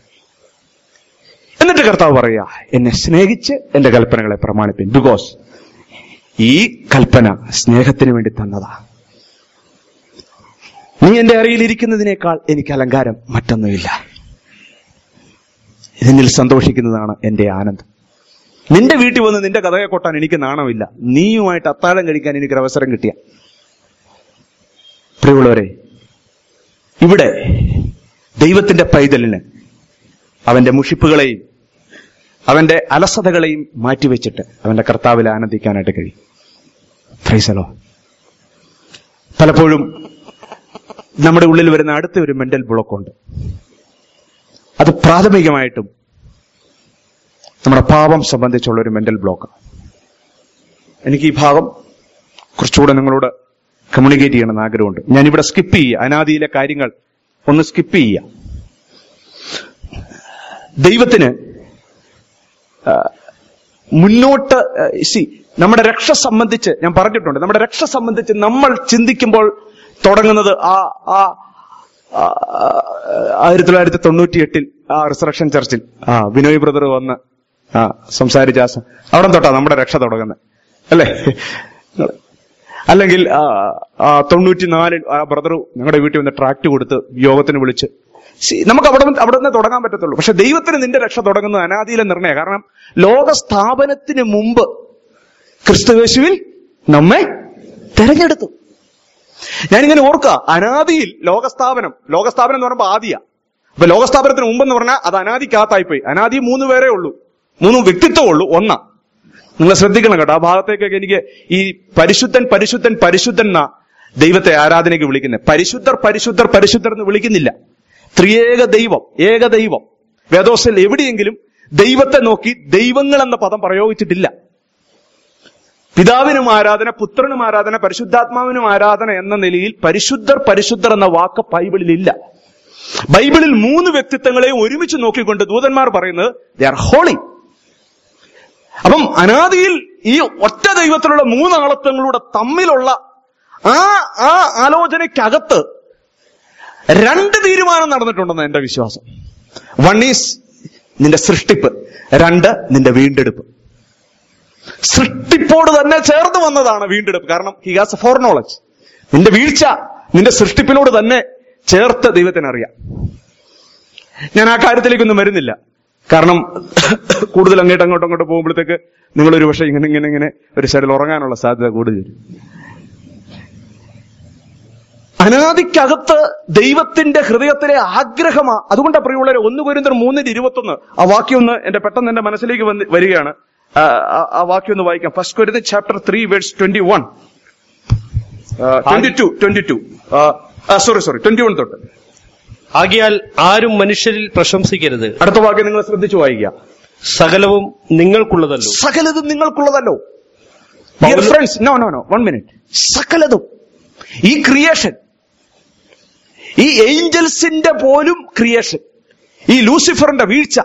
എന്നിട്ട് കർത്താവ് പറയാ എന്നെ സ്നേഹിച്ച് എന്റെ കൽപ്പനകളെ പ്രമാണിപ്പിൻ ബിക്കോസ് ഈ കൽപ്പന സ്നേഹത്തിന് വേണ്ടി തന്നതാ നീ എന്റെ അറിയിലിരിക്കുന്നതിനേക്കാൾ എനിക്ക് അലങ്കാരം മറ്റൊന്നുമില്ല ഇതിനിൽ സന്തോഷിക്കുന്നതാണ് എന്റെ ആനന്ദം നിന്റെ വീട്ടിൽ വന്ന് നിന്റെ കഥയെ കൊട്ടാൻ എനിക്ക് നാണമില്ല നീയുമായിട്ട് അത്താഴം കഴിക്കാൻ എനിക്കൊരു അവസരം കിട്ടിയ പ്രിയമുള്ളവരെ ഇവിടെ ദൈവത്തിന്റെ പൈതലിന് അവന്റെ മുഷിപ്പുകളെയും അവന്റെ അലസതകളെയും മാറ്റിവെച്ചിട്ട് അവന്റെ കർത്താവിൽ ആനന്ദിക്കാനായിട്ട് കഴിയും ഫ്രൈസലോ പലപ്പോഴും നമ്മുടെ ഉള്ളിൽ വരുന്ന അടുത്ത ഒരു മെന്റൽ ബ്ലോക്കുണ്ട് അത് പ്രാഥമികമായിട്ടും നമ്മുടെ പാപം സംബന്ധിച്ചുള്ള ഒരു മെന്റൽ ബ്ലോക്ക് എനിക്ക് ഈ ഭാഗം കുറച്ചുകൂടെ നിങ്ങളോട് കമ്മ്യൂണിക്കേറ്റ് ചെയ്യണമെന്ന് ആഗ്രഹമുണ്ട് ഞാനിവിടെ സ്കിപ്പ് ചെയ്യുക അനാദിയിലെ കാര്യങ്ങൾ ഒന്ന് സ്കിപ്പ് ചെയ്യുക ദൈവത്തിന് ആ, മുന്നോട്ട് സി നമ്മുടെ രക്ഷ സംബന്ധിച്ച് ഞാൻ പറഞ്ഞിട്ടുണ്ട് നമ്മുടെ രക്ഷ സംബന്ധിച്ച് നമ്മൾ ചിന്തിക്കുമ്പോൾ തുടങ്ങുന്നത് ആ ആ ആ, ആയിരത്തി തൊള്ളായിരത്തി തൊണ്ണൂറ്റി എട്ടിൽ ആ റിസറക്ഷൻ ചർച്ചിൽ ആ ബിനോയ് ബ്രദർ വന്ന് ആ സംസാരിച്ച ആ സ- അവിടെ തൊട്ടാ നമ്മുടെ രക്ഷ തുടങ്ങുന്നത് അല്ലേ അല്ലെങ്കിൽ ആ, ആ, തൊണ്ണൂറ്റിനാലിൽ ആ ബ്രദർ ഞങ്ങളുടെ വീട്ടിൽ വന്ന് ട്രാക്ട് കൊടുത്ത് യോഗത്തിന് വിളിച്ച് See, നമുക്ക് അവിടെ നിന്ന്- അവിടെ നിന്ന് തുടങ്ങാൻ പറ്റത്തുള്ളൂ പക്ഷെ ദൈവത്തിന് നിന്റെ രക്ഷ തുടങ്ങുന്നത് അനാദിയിലെ നിർണയം കാരണം ലോക സ്ഥാപനത്തിന് മുമ്പ് ക്രിസ്തുവേശുവിൽ നമ്മെ തെരഞ്ഞെടുത്തു ഞാനിങ്ങനെ ഓർക്കുക അനാദിയിൽ ലോകസ്ഥാപനം ലോകസ്ഥാപനം എന്ന് പറയുമ്പോൾ ആദിയ അപ്പൊ ലോകസ്ഥാപനത്തിന് മുമ്പെന്ന് പറഞ്ഞാൽ അത് അനാദിക്കകത്തായിപ്പോയി അനാദി മൂന്ന് പേരേ ഉള്ളൂ മൂന്ന് വ്യക്തിത്വം ഉള്ളൂ ഒന്നാ നിങ്ങൾ ശ്രദ്ധിക്കണം കേട്ടോ ആ ഭാഗത്തേക്കൊക്കെ എനിക്ക് ഈ പരിശുദ്ധൻ പരിശുദ്ധൻ പരിശുദ്ധൻ എന്നാ ദൈവത്തെ ആരാധനയ്ക്ക് വിളിക്കുന്നത് പരിശുദ്ധർ പരിശുദ്ധർ പരിശുദ്ധർ എന്ന് വിളിക്കുന്നില്ല ത്രിയേക ദൈവം ഏക ദൈവം വേദോസിൽ എവിടെയെങ്കിലും ദൈവത്തെ നോക്കി ദൈവങ്ങൾ എന്ന പദം പ്രയോഗിച്ചിട്ടില്ല പിതാവിനും ആരാധന പുത്രനും ആരാധന പരിശുദ്ധാത്മാവിനും ആരാധന എന്ന നിലയിൽ പരിശുദ്ധർ പരിശുദ്ധർ എന്ന വാക്ക് ബൈബിളിൽ ഇല്ല ബൈബിളിൽ മൂന്ന് വ്യക്തിത്വങ്ങളെയും ഒരുമിച്ച് നോക്കിക്കൊണ്ട് ദൂതന്മാർ പറയുന്നത് ദേ ആർ ഹോളി അപ്പം അനാദിയിൽ ഈ ഒറ്റ ദൈവത്തിലുള്ള മൂന്നാളത്വങ്ങളുടെ തമ്മിലുള്ള ആ ആ ആലോചനയ്ക്കകത്ത് രണ്ട് തീരുമാനം നടന്നിട്ടുണ്ടെന്ന് എന്റെ വിശ്വാസം വൺ ഈസ് നിന്റെ സൃഷ്ടിപ്പ് രണ്ട് നിന്റെ വീണ്ടെടുപ്പ് സൃഷ്ടിപ്പോട് തന്നെ ചേർന്ന് വന്നതാണ് വീണ്ടെടുപ്പ് കാരണം he has a foreknowledge നിന്റെ വീഴ്ച നിന്റെ സൃഷ്ടിപ്പിനോട് തന്നെ ചേർത്ത് ദൈവത്തിന് അറിയാം ഞാൻ ആ കാര്യത്തിലേക്കൊന്നും വരുന്നില്ല കാരണം കൂടുതൽ അങ്ങോട്ട് അങ്ങോട്ടും അങ്ങോട്ട് പോകുമ്പോഴത്തേക്ക് നിങ്ങൾ ഒരു പക്ഷേ ഇങ്ങനെ ഇങ്ങനെ ഇങ്ങനെ ഒരു സൈഡിൽ ഉറങ്ങാനുള്ള സാധ്യത കൂടുതൽ വരും അനാദിക്കകത്ത് ദൈവത്തിന്റെ ഹൃദയത്തിലെ ആഗ്രഹമാ അതുകൊണ്ടാ പ്രിയമുള്ളവരെ ഒന്ന് കുരുന്തർ മൂന്നിന്റെ ഇരുപത്തൊന്ന് ആ വാക്യം ഒന്ന് എന്റെ പെട്ടെന്ന് എന്റെ മനസ്സിലേക്ക് വന്ന് വരികയാണ് ആ, ആ- ആ വാക്യം ഒന്ന് വായിക്കാം ഫസ്റ്റ് കൊരുന്ന chapter three words twenty one twenty two twenty two sorry sorry twenty one തൊട്ട് ആകിയാൽ ആരും മനുഷ്യരിൽ പ്രശംസിക്കരുത് അടുത്ത വാക്യം നിങ്ങൾ ശ്രദ്ധിച്ചു വായിക്കുക സകലവും നിങ്ങൾക്കുള്ളതല്ലോ സകലതും നിങ്ങൾക്കുള്ളതല്ലോ പൗല- friends no no no one minute സകലതും ഈ ക്രിയേഷൻ ഈ ഏഞ്ചൽസിന്റെ പോലും ക്രിയേഷൻ ഈ ലൂസിഫറിന്റെ വീഴ്ച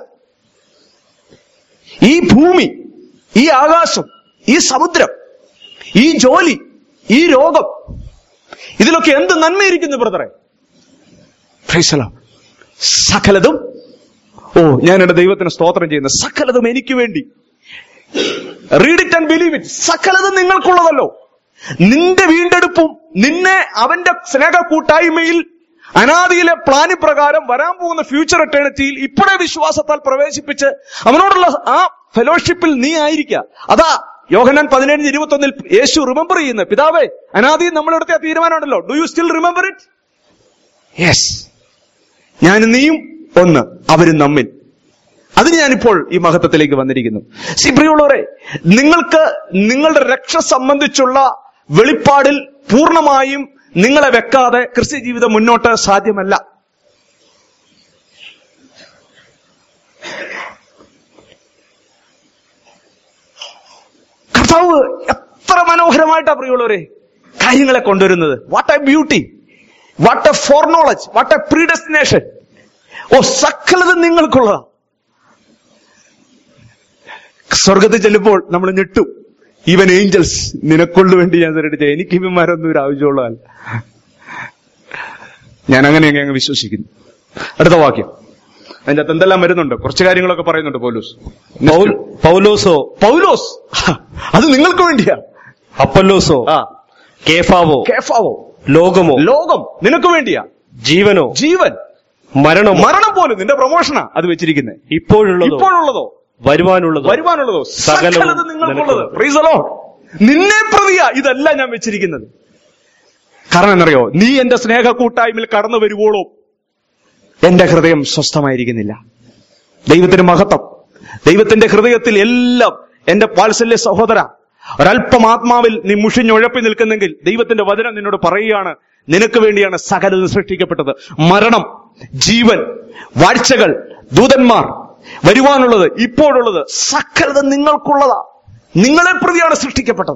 ഈ ഭൂമി ഈ ആകാശം ഈ സമുദ്രം ഈ ജോലി ഈ രോഗം ഇതിലൊക്കെ എന്ത് നന്മയിരിക്കുന്നു ബ്രദറെ പ്രൈസലോ സകലതും ഓ ഞാൻ എന്റെ ദൈവത്തിന് സ്തോത്രം ചെയ്യുന്ന സകലതും എനിക്ക് വേണ്ടി read it and believe it സകലതും നിങ്ങൾക്കുള്ളതല്ലോ നിന്റെ വീണ്ടെടുപ്പും നിന്നെ അവന്റെ സ്നേഹ കൂട്ടായ്മയിൽ അനാദിയിലെ പ്ലാനി പ്രകാരം വരാൻ പോകുന്ന ഫ്യൂച്ചർ എറ്റേണിറ്റിയിൽ ഇപ്പോഴേ വിശ്വാസത്താൽ പ്രവേശിപ്പിച്ച് അവനോടുള്ള ആ ഫെലോഷിപ്പിൽ നീ ആയിരിക്കുക അതാ യോഹനാൻ പതിനേഴ് ഇരുപത്തി ഒന്നിൽ യേശു റിമെമ്പർ ചെയ്യുന്നത് പിതാവേ അനാദി നമ്മളെടുത്ത തീരുമാനമുണ്ടല്ലോ do you still remember it yes ഞാൻ നീയും ഒന്ന് അവരും നമ്മിൽ അതിന് ഞാനിപ്പോൾ ഈ മഹത്വത്തിലേക്ക് വന്നിരിക്കുന്നു സി പ്രിയമുള്ളവരെ നിങ്ങൾക്ക് നിങ്ങളുടെ രക്ഷ സംബന്ധിച്ചുള്ള വെളിപ്പാടിൽ പൂർണ്ണമായും നിങ്ങളെ വെക്കാതെ ക്രിസ്ത്യ ജീവിതം മുന്നോട്ട് സാധ്യമല്ല കർത്താവ് എത്ര മനോഹരമായിട്ടാ പ്രിയമുള്ളവരെ കാര്യങ്ങളെ കൊണ്ടുവരുന്നത് what a beauty what a foreknowledge what a predestination oh സകലത് നിങ്ങൾക്കുള്ളതാ സ്വർഗത്തിൽ ചെല്ലുമ്പോൾ നമ്മൾ ഞെട്ടും ഈവൻ ഏഞ്ചൽസ് നിനക്കൊള്ളു വേണ്ടി ഞാൻ തിരടിച്ച എനിക്ക് ഇവന്മാരൊന്നും ഒരു ആവശ്യമുള്ളതല്ല ഞാൻ അങ്ങനെ അങ്ങ് വിശ്വസിക്കുന്നു അടുത്ത വാക്യം അതിന്റെ അകത്ത് എന്തെല്ലാം വരുന്നുണ്ട് കുറച്ച് കാര്യങ്ങളൊക്കെ പറയുന്നുണ്ട് പോലൂസ് പൗൽ- പൗലോസോ പൗലോസ് അത് നിങ്ങൾക്ക് വേണ്ടിയാ അപ്പല്ലോസോ ആ കേഫാവോ കേഫാവോ ലോകമോ ലോകം നിനക്ക് വേണ്ടിയാ ജീവനോ ജീവൻ മരണമോ മരണം പോലും നിന്റെ പ്രൊമോഷനാ അത് വെച്ചിരിക്കുന്നത് ഇപ്പോഴുള്ളതോ ഇപ്പോഴുള്ളതോ വരുവാനുള്ളതോ വരുവാനുള്ളതോ സകലവും സകലത് നിങ്ങൾക്കുള്ളത് നിനക്കുള്ളത്. Praise the Lord. നിന്നെ പ്രതിയാ ഇതെല്ലാം ഞാൻ വെച്ചിരിക്കുന്നത് കാരണം എന്നറിയോ നീ എന്റെ സ്നേഹ കൂട്ടായ്മയിൽ കടന്നു വരുവോളോ എന്റെ ഹൃദയം സ്വസ്ഥമായിരിക്കുന്നില്ല ദൈവത്തിന് മഹത്വം ദൈവത്തിന്റെ ഹൃദയത്തിൽ എല്ലാം എന്റെ വാത്സല്യ സഹോദര ഒരല്പം ആത്മാവിൽ നീ മുഷിഞ്ഞുഴപ്പി നിൽക്കുന്നെങ്കിൽ ദൈവത്തിന്റെ വചനം നിന്നോട് പറയുകയാണ് നിനക്ക് വേണ്ടിയാണ് സകലതും സൃഷ്ടിക്കപ്പെട്ടത് മരണം ജീവൻ വാഴ്ചകൾ ദൂതന്മാർ വരുവാനുള്ളത് ഇപ്പോഴുള്ളത് സകലതും നിങ്ങൾക്കുള്ളതാ നിങ്ങളെ പ്രതിയാണ് സൃഷ്ടിക്കപ്പെട്ടത്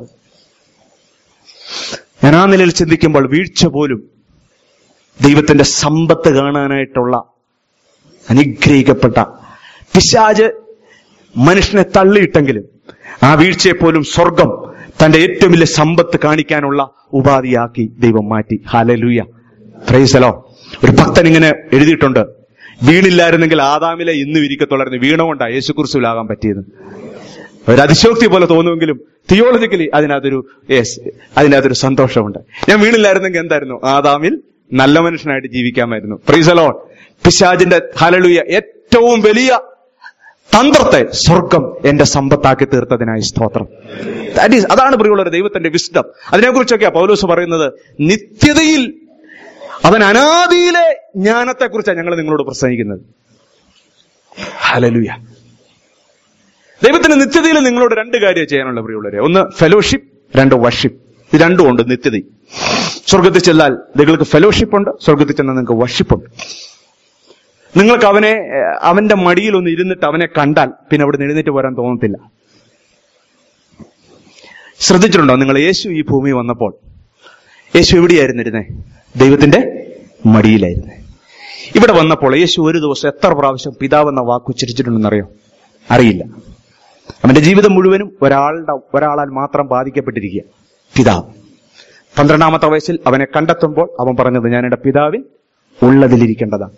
ഞാൻ ആ നിലയിൽ ചിന്തിക്കുമ്പോൾ വീഴ്ച പോലും ദൈവത്തിന്റെ സമ്പത്ത് കാണാനായിട്ടുള്ള അനുഗ്രഹിക്കപ്പെട്ട പിശാജ് മനുഷ്യനെ തള്ളിയിട്ടെങ്കിലും ആ വീഴ്ചയെ പോലും സ്വർഗം തന്റെ ഏറ്റവും വലിയ സമ്പത്ത് കാണിക്കാനുള്ള ഉപാധിയാക്കി ദൈവം മാറ്റി ഹാലലൂയ ഫ്രൈസലോ ഒരു ഭക്തൻ ഇങ്ങനെ എഴുതിയിട്ടുണ്ട് വീണില്ലായിരുന്നെങ്കിൽ ആദാമിലെ ഇന്നും ഇരിക്കത്തുള്ളായിരുന്നു വീണ കൊണ്ടാ യേശു കുറിച്ചിലാകാൻ പറ്റിയത് ഒരു അതിശോക്തി പോലെ തോന്നുമെങ്കിലും തിയോളജിക്കലി അതിനകത്തൊരു യെസ് അതിനകത്തൊരു സന്തോഷമുണ്ട് ഞാൻ വീണില്ലായിരുന്നെങ്കിൽ എന്തായിരുന്നു ആദാമിൽ നല്ല മനുഷ്യനായിട്ട് ജീവിക്കാമായിരുന്നു പ്രീസലോൺ പിശാജിന്റെ ഹലലുയ ഏറ്റവും വലിയ തന്ത്രത്തെ സ്വർഗം എന്റെ സമ്പത്താക്കി തീർത്തതിനായി സ്തോത്രം ദാറ്റ് ഈസ് അതാണ് പ്രിയമുള്ളവർ ദൈവത്തിന്റെ വിസ്ഡം അതിനെക്കുറിച്ചൊക്കെയാ പൗലോസ് പറയുന്നത് നിത്യതയിൽ അവൻ അനാദിയിലെ ജ്ഞാനത്തെക്കുറിച്ചാണ് ഞങ്ങൾ നിങ്ങളോട് പ്രസംഗിക്കുന്നത് ഹലലുയ ദൈവത്തിന് നിത്യതയിൽ നിങ്ങളോട് രണ്ട് കാര്യം ചെയ്യാനുള്ള പ്രിയമുള്ളവരെ ഒന്ന് ഫെലോഷിപ്പ് രണ്ട് വർഷിപ്പ് ഇത് രണ്ടും ഉണ്ട് നിത്യത സ്വർഗത്തിൽ ചെന്നാൽ നിങ്ങൾക്ക് ഫെലോഷിപ്പ് ഉണ്ട് സ്വർഗത്തിൽ ചെന്നാൽ നിങ്ങൾക്ക് വർഷിപ്പ് ഉണ്ട് നിങ്ങൾക്ക് അവനെ ഏഹ്, അവന്റെ മടിയിൽ ഒന്ന് ഇരുന്നിട്ട് അവനെ കണ്ടാൽ പിന്നെ അവിടെ നിന്ന് എഴുന്നേറ്റ് പോരാൻ തോന്നത്തില്ല ശ്രദ്ധിച്ചിട്ടുണ്ടോ നിങ്ങൾ യേശു ഈ ഭൂമി വന്നപ്പോൾ യേശു എവിടെയായിരുന്നിരുന്നേ ദൈവത്തിന്റെ മടിയിലായിരുന്നേ ഇവിടെ വന്നപ്പോൾ യേശു ഒരു ദിവസം എത്ര പ്രാവശ്യം പിതാവെന്ന വാക്ക് ഉച്ചരിച്ചിട്ടുണ്ടെന്നറിയോ അറിയില്ല അവന്റെ ജീവിതം മുഴുവനും ഒരാളുടെ ഒരാളാൽ മാത്രം ബാധിക്കപ്പെട്ടിരിക്കുക പിതാവ് പന്ത്രണ്ടാമത്തെ വയസ്സിൽ അവനെ കണ്ടെത്തുമ്പോൾ അവൻ പറഞ്ഞത് ഞാൻ എന്റെ പിതാവിൽ ഉള്ളതിലിരിക്കേണ്ടതാണ്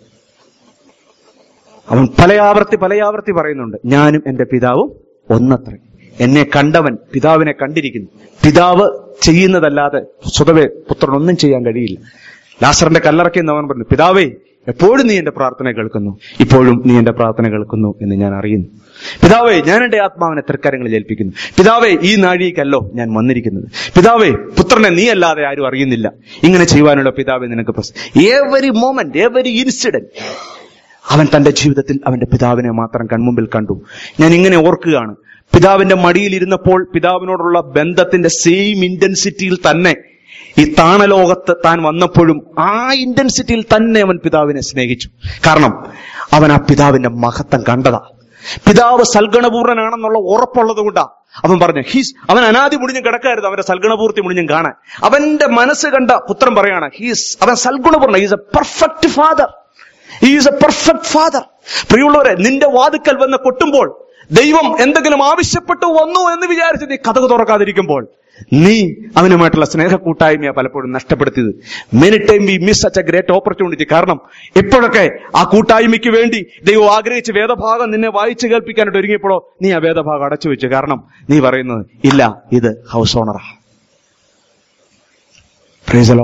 അവൻ പലയാവർത്തി പലയാവർത്തി പറയുന്നുണ്ട് ഞാനും എന്റെ പിതാവും ഒന്നത്രേ എന്നെ കണ്ടവൻ പിതാവിനെ കണ്ടിരിക്കുന്നു പിതാവ് ചെയ്യുന്നതല്ലാതെ സ്വതവേ പുത്രൻ ഒന്നും ചെയ്യാൻ കഴിയില്ല ലാസറിന്റെ കല്ലറക്കി എന്നവൻ പറഞ്ഞു പിതാവേ എപ്പോഴും നീ എന്റെ പ്രാർത്ഥന കേൾക്കുന്നു ഇപ്പോഴും നീ എന്റെ പ്രാർത്ഥന കേൾക്കുന്നു എന്ന് ഞാൻ അറിയുന്നു പിതാവേ ഞാൻ എന്റെ ആത്മാവിനെ തൃക്കരങ്ങളിൽ ഏൽപ്പിക്കുന്നു പിതാവേ ഈ നാഴികല്ലോ ഞാൻ വന്നിരിക്കുന്നത് പിതാവേ പുത്രനെ നീ അല്ലാതെ ആരും അറിയുന്നില്ല ഇങ്ങനെ ചെയ്യുവാനുള്ള പിതാവെ നിനക്ക് എവരി മോമെന്റ് എവരി ഇൻസിഡന്റ് അവൻ തന്റെ ജീവിതത്തിൽ അവന്റെ പിതാവിനെ മാത്രം കൺമുമ്പിൽ കണ്ടു ഞാൻ ഇങ്ങനെ ഓർക്കുകയാണ് പിതാവിന്റെ മടിയിൽ ഇരുന്നപ്പോൾ പിതാവിനോടുള്ള ബന്ധത്തിന്റെ സെയിം ഇന്റൻസിറ്റിയിൽ തന്നെ ഈ താണലോകത്ത് താൻ വന്നപ്പോഴും ആ ഇന്റൻസിറ്റിയിൽ തന്നെ അവൻ പിതാവിനെ സ്നേഹിച്ചു കാരണം അവൻ ആ പിതാവിന്റെ മഹത്വം കണ്ടതാ പിതാവ് സൽഗണപൂർണനാണെന്നുള്ള ഉറപ്പുള്ളത് കൊണ്ടാ അവൻ പറഞ്ഞു ഹീസ് അവൻ അനാദി മുടിഞ്ഞും കിടക്കായിരുന്നു അവന്റെ സൽഗുണപൂർത്തി മുടിഞ്ഞും കാണാൻ അവന്റെ മനസ്സ് കണ്ട പുത്രൻ പറയാണ് ഹീസ് അവൻ സൽഗുണപൂർണ്ണ is a perfect father is a perfect father പ്രിയമുള്ളവരെ നിന്റെ വാതുക്കൽ വന്ന് കൊട്ടുമ്പോൾ ദൈവം എന്തെങ്കിലും ആവശ്യപ്പെട്ടു വന്നു എന്ന് വിചാരിച്ച് നീ കഥകു തുറക്കാതിരിക്കുമ്പോൾ നീ അവനുമായിട്ടുള്ള സ്നേഹ കൂട്ടായ്മയെ പലപ്പോഴും നഷ്ടപ്പെടുത്തിയത് many time we miss such a great opportunity കാരണം എപ്പോഴൊക്കെ ആ കൂട്ടായ്മയ്ക്ക് വേണ്ടി ദൈവം ആഗ്രഹിച്ച് വേദഭാഗം നിന്നെ വായിച്ചു കേൾപ്പിക്കാനായിട്ട് ഒരുങ്ങിയപ്പോഴോ നീ ആ വേദഭാഗം അടച്ചു വെച്ചു കാരണം നീ പറയുന്നത് ഇല്ല ഇത് ഹൗസ് ഓണറാ പ്രൈസലോ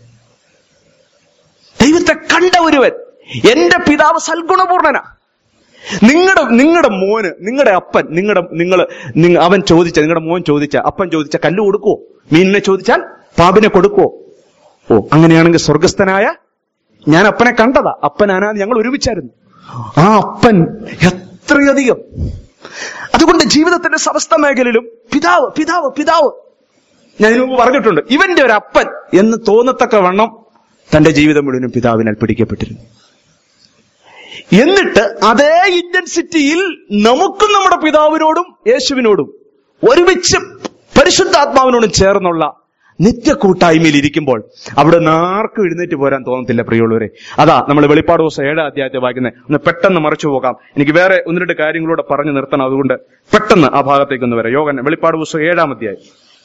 ദൈവത്തെ കണ്ട ഒരുവൻ എന്റെ പിതാവ് സൽഗുണപൂർണനാ നിങ്ങളുടെ നിങ്ങളുടെ മോന് നിങ്ങളുടെ അപ്പൻ നിങ്ങളുടെ നിങ്ങൾ അവൻ ചോദിച്ച നിങ്ങളുടെ മോൻ ചോദിച്ച അപ്പൻ ചോദിച്ച കല്ല് കൊടുക്കുവോ മീനിനെ ചോദിച്ചാൽ പാമ്പിനെ കൊടുക്കുവോ ഓ അങ്ങനെയാണെങ്കിൽ സ്വർഗസ്ഥനായ ഞാൻ അപ്പനെ കണ്ടതാ അപ്പൻ അനാഥ ഞങ്ങൾ ഒരുമിച്ചായിരുന്നു ആ അപ്പൻ എത്രയധികം അതുകൊണ്ട് ജീവിതത്തിന്റെ സമസ്ത മേഖലയിലും പിതാവ് പിതാവ് പിതാവ് ഞാൻ ഇതിനു മുമ്പ് പറഞ്ഞിട്ടുണ്ട് ഇവന്റെ ഒരു അപ്പൻ എന്ന് തോന്നത്തക്ക വണ്ണം തന്റെ ജീവിതം മുഴുവനും പിതാവിനാൽ പിടിക്കപ്പെട്ടിരുന്നു എന്നിട്ട് അതേ ഇന്റൻസിറ്റിയിൽ നമുക്കും നമ്മുടെ പിതാവിനോടും യേശുവിനോടും ഒരുമിച്ച് പരിശുദ്ധാത്മാവിനോടും ചേർന്നുള്ള നിത്യ കൂട്ടായ്മയിൽ ഇരിക്കുമ്പോൾ അവിടെ നിന്ന് ആർക്കും എഴുന്നേറ്റ് പോരാൻ തോന്നത്തില്ല പ്രിയമുള്ളവരെ അതാ നമ്മൾ വെളിപ്പാട് ദിവസം ഏഴാം അധ്യായത്തെ വായിക്കുന്നത് ഒന്ന് പെട്ടെന്ന് മറിച്ചു പോകാം എനിക്ക് വേറെ ഒന്ന് രണ്ട് കാര്യങ്ങളൂടെ പറഞ്ഞു നിർത്തണം അതുകൊണ്ട് പെട്ടെന്ന് ആ ഭാഗത്തേക്ക് ഒന്ന് വരാം യോഗൻ വെളിപ്പാട് ദിവസം ഏഴാം അധ്യായം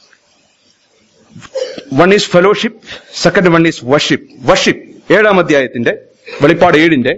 one is fellowship second one is worship worship ഏഴാം അധ്യായത്തിന്റെ വെളിപ്പാട് ഏഴിന്റെ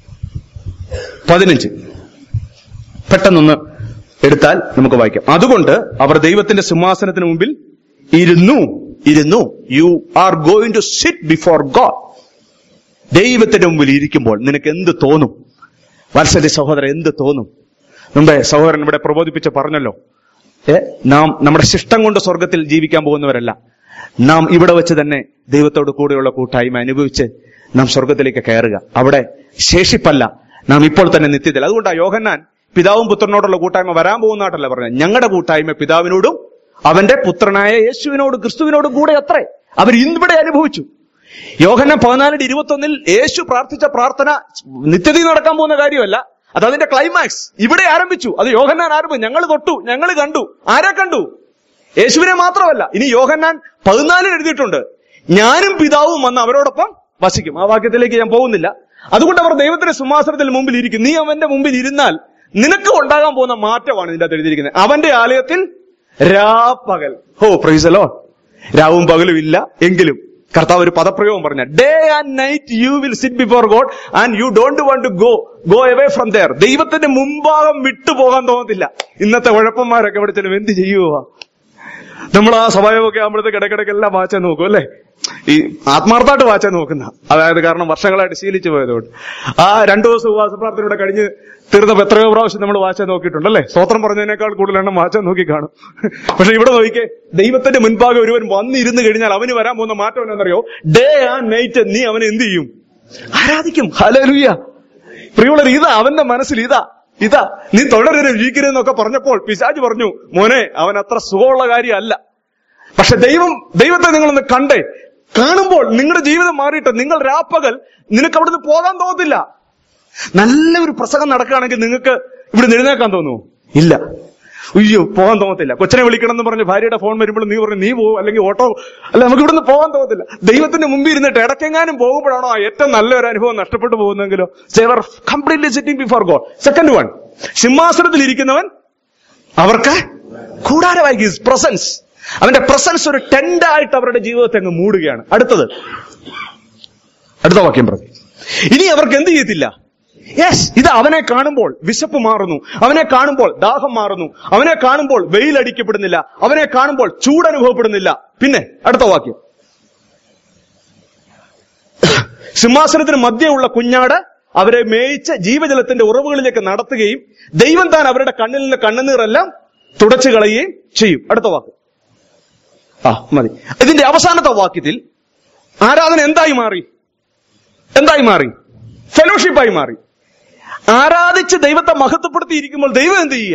പതിനഞ്ച് പെട്ടെന്നൊന്ന് എടുത്താൽ നമുക്ക് വായിക്കാം അതുകൊണ്ട് അവർ ദൈവത്തിന്റെ സിംഹാസനത്തിന് മുമ്പിൽ ഇരുന്നു ഇരുന്നു you are going to sit before God ദൈവത്തിന്റെ മുമ്പിൽ ഇരിക്കുമ്പോൾ നിനക്ക് എന്ത് തോന്നും വത്സല്യ സഹോദരൻ എന്ത് തോന്നും മുമ്പേ സഹോദരൻ ഇവിടെ പ്രബോധിപ്പിച്ച് പറഞ്ഞല്ലോ ഏ നാം നമ്മുടെ ശിഷ്ടം കൊണ്ട് സ്വർഗത്തിൽ ജീവിക്കാൻ പോകുന്നവരല്ല നാം ഇവിടെ വെച്ച് തന്നെ ദൈവത്തോട് കൂടെയുള്ള കൂട്ടായ്മ അനുഭവിച്ച് നാം സ്വർഗത്തിലേക്ക് കയറുക അവിടെ ശേഷിപ്പല്ല നാം ഇപ്പോൾ തന്നെ നിത്യത്തിൽ അതുകൊണ്ടാണ് യോഹന്നാൻ പിതാവും പുത്രനോടുള്ള കൂട്ടായ്മ വരാൻ പോകുന്നതായിട്ടല്ല പറഞ്ഞത് ഞങ്ങളുടെ കൂട്ടായ്മ പിതാവിനോടും അവന്റെ പുത്രനായ യേശുവിനോട് ക്രിസ്തുവിനോടും കൂടെ അത്രേ അവർ ഇന്നിവിടെ അനുഭവിച്ചു യോഹന്നാൻ പതിനാലിന്റെ ഇരുപത്തൊന്നിൽ യേശു പ്രാർത്ഥിച്ച പ്രാർത്ഥന നിത്യതയിൽ നടക്കാൻ പോകുന്ന കാര്യമല്ല അത് അതിന്റെ ക്ലൈമാക്സ് ഇവിടെ ആരംഭിച്ചു അത് യോഹന്നാൻ ആരംഭിച്ചു ഞങ്ങൾ തൊട്ടു ഞങ്ങൾ കണ്ടു ആരെ കണ്ടു യേശുവിനെ മാത്രമല്ല ഇനി യോഹന്നാൻ പതിനാലിൽ എഴുതിയിട്ടുണ്ട് ഞാനും പിതാവും വന്ന് അവരോടൊപ്പം വസിക്കും ആ വാക്യത്തിലേക്ക് ഞാൻ പോകുന്നില്ല അതുകൊണ്ട് അവർ ദൈവത്തിന്റെ സിംഹാസനത്തിന് മുമ്പിൽ ഇരിക്കും നീ അവന്റെ മുമ്പിൽ ഇരുന്നാൽ നിനക്ക് ഉണ്ടാകാൻ പോകുന്ന മാറ്റമാണ് ഇതിന്റെ അകത്ത് എഴുതിയിരിക്കുന്നത് അവന്റെ ആലയത്തിൽ രാപ്പകൽ ഹോ പ്രൈസലോ രാവും പകലും ഇല്ല എങ്കിലും കർത്താവ് ഒരു പദപ്രയോഗം പറഞ്ഞ day and night you will sit before God and you don't want to go go away from there ദൈവത്തിന്റെ മുമ്പാകം വിട്ടുപോകാൻ തോന്നത്തില്ല ഇന്നത്തെ ഉഴപ്പന്മാരൊക്കെ ഇവിടെ ചെല്ലും എന്ത് ചെയ്യുക നമ്മൾ ആ സ്വഭാവമൊക്കെ ആകുമ്പോഴത്തേക്ക് ഇടയ്ക്കിടയ്ക്കെല്ലാം വാച്ചാൻ നോക്കും അല്ലേ ഈ ആത്മാർത്ഥമായിട്ട് വാച്ചാൻ നോക്കുന്ന അതായത് കാരണം വർഷങ്ങളായിട്ട് ശീലിച്ചു പോയതുകൊണ്ട് ആ രണ്ടു ദിവസം ഉപവാസ പ്രാർത്ഥനയുടെ കഴിഞ്ഞ് തീർന്നപ്പോ എത്രയോ പ്രാവശ്യം നമ്മൾ വാച്ചാൻ നോക്കിയിട്ടുണ്ടല്ലേ സ്വത്രം പറഞ്ഞതിനേക്കാൾ കൂടുതൽ എണ്ണം വാച്ചാൻ നോക്കി കാണും പക്ഷെ ഇവിടെ നോക്കിക്കേ ദൈവത്തിന്റെ മുൻപാകെ ഒരുവൻ വന്നിരുന്ന് കഴിഞ്ഞാൽ അവന് വരാൻ പോകുന്ന മാറ്റം എന്താണെന്നറിയോ ഡേ ആ നൈറ്റ് നീ അവനെ എന്ത് ചെയ്യും ആരാധിക്കും ഹലലുയ്യ പ്രിയമുള്ളവർ ഇതാ അവന്റെ മനസ്സിൽ ഇതാ ഇതാ നീ തുടരരുത് ജീവിക്കരുതെന്നൊക്കെ പറഞ്ഞപ്പോൾ പിശാജ് പറഞ്ഞു മോനെ അവൻ അത്ര സുഖമുള്ള കാര്യമല്ല പക്ഷെ ദൈവം ദൈവത്തെ നിങ്ങളൊന്ന് കണ്ടേ കാണുമ്പോൾ നിങ്ങളുടെ ജീവിതം മാറിയിട്ട് നിങ്ങൾ രാപ്പകൽ നിനക്ക് അവിടുന്ന് പോകാൻ തോന്നത്തില്ല നല്ല ഒരു പ്രസംഗം നടക്കുകയാണെങ്കിൽ നിങ്ങൾക്ക് ഇവിടെ എഴുന്നേക്കാൻ തോന്നുമോ ഇല്ല അയ്യോ പോകാൻ തോന്നത്തില്ല കൊച്ചിനെ വിളിക്കണം എന്ന് പറഞ്ഞ് ഭാര്യയുടെ ഫോൺ വരുമ്പോൾ നീ പറഞ്ഞു നീ പോകും അല്ലെങ്കിൽ ഓട്ടോ അല്ല നമുക്ക് ഇവിടുന്ന് പോകാൻ തോന്നത്തില്ല ദൈവത്തിന്റെ മുമ്പിൽ ഇരുന്നിട്ട് ഇടയ്ക്കെങ്ങാനും പോകുമ്പോഴാണോ ആ ഏറ്റവും നല്ലൊരു അനുഭവം നഷ്ടപ്പെട്ടു പോകുന്നെങ്കിലോ saver completely sitting before God second one സിംഹാസനത്തിൽ ഇരിക്കുന്നവൻ അവർക്ക് കൂടാരമായി ഹിസ് പ്രസൻസ് അവന്റെ പ്രസൻസ് ഒരു ടെന്റ് ആയിട്ട് അവരുടെ ജീവിതത്തെ അങ്ങ് മൂടുകയാണ് അടുത്തത് അടുത്ത വാക്യം പറഞ്ഞു ഇനി അവർക്ക് എന്ത് ചെയ്യത്തില്ല യെസ് ഇത് അവനെ കാണുമ്പോൾ വിശപ്പ് മാറുന്നു അവനെ കാണുമ്പോൾ ദാഹം മാറുന്നു അവനെ കാണുമ്പോൾ വെയിലടിക്കപ്പെടുന്നില്ല അവനെ കാണുമ്പോൾ ചൂടനുഭവപ്പെടുന്നില്ല പിന്നെ അടുത്ത വാക്യം സിംഹാസനത്തിന് മധ്യമുള്ള കുഞ്ഞാട് അവരെ മേയിച്ച് ജീവജലത്തിന്റെ ഉറവുകളിലേക്ക് നടത്തുകയും ദൈവം താൻ അവരുടെ കണ്ണിൽ നിന്ന് കണ്ണുനീറെല്ലാം തുടച്ചു കളയുകയും ചെയ്യും അടുത്ത വാക്ക് ആ മതി ഇതിന്റെ അവസാനത്തെ വാക്യത്തിൽ ആരാധന എന്തായി മാറി എന്തായി മാറി ഫെലോഷിപ്പായി മാറി ആരാധിച്ച് ദൈവത്തെ മഹത്വപ്പെടുത്തിയിരിക്കുമ്പോൾ ദൈവം എന്ത് ചെയ്യുക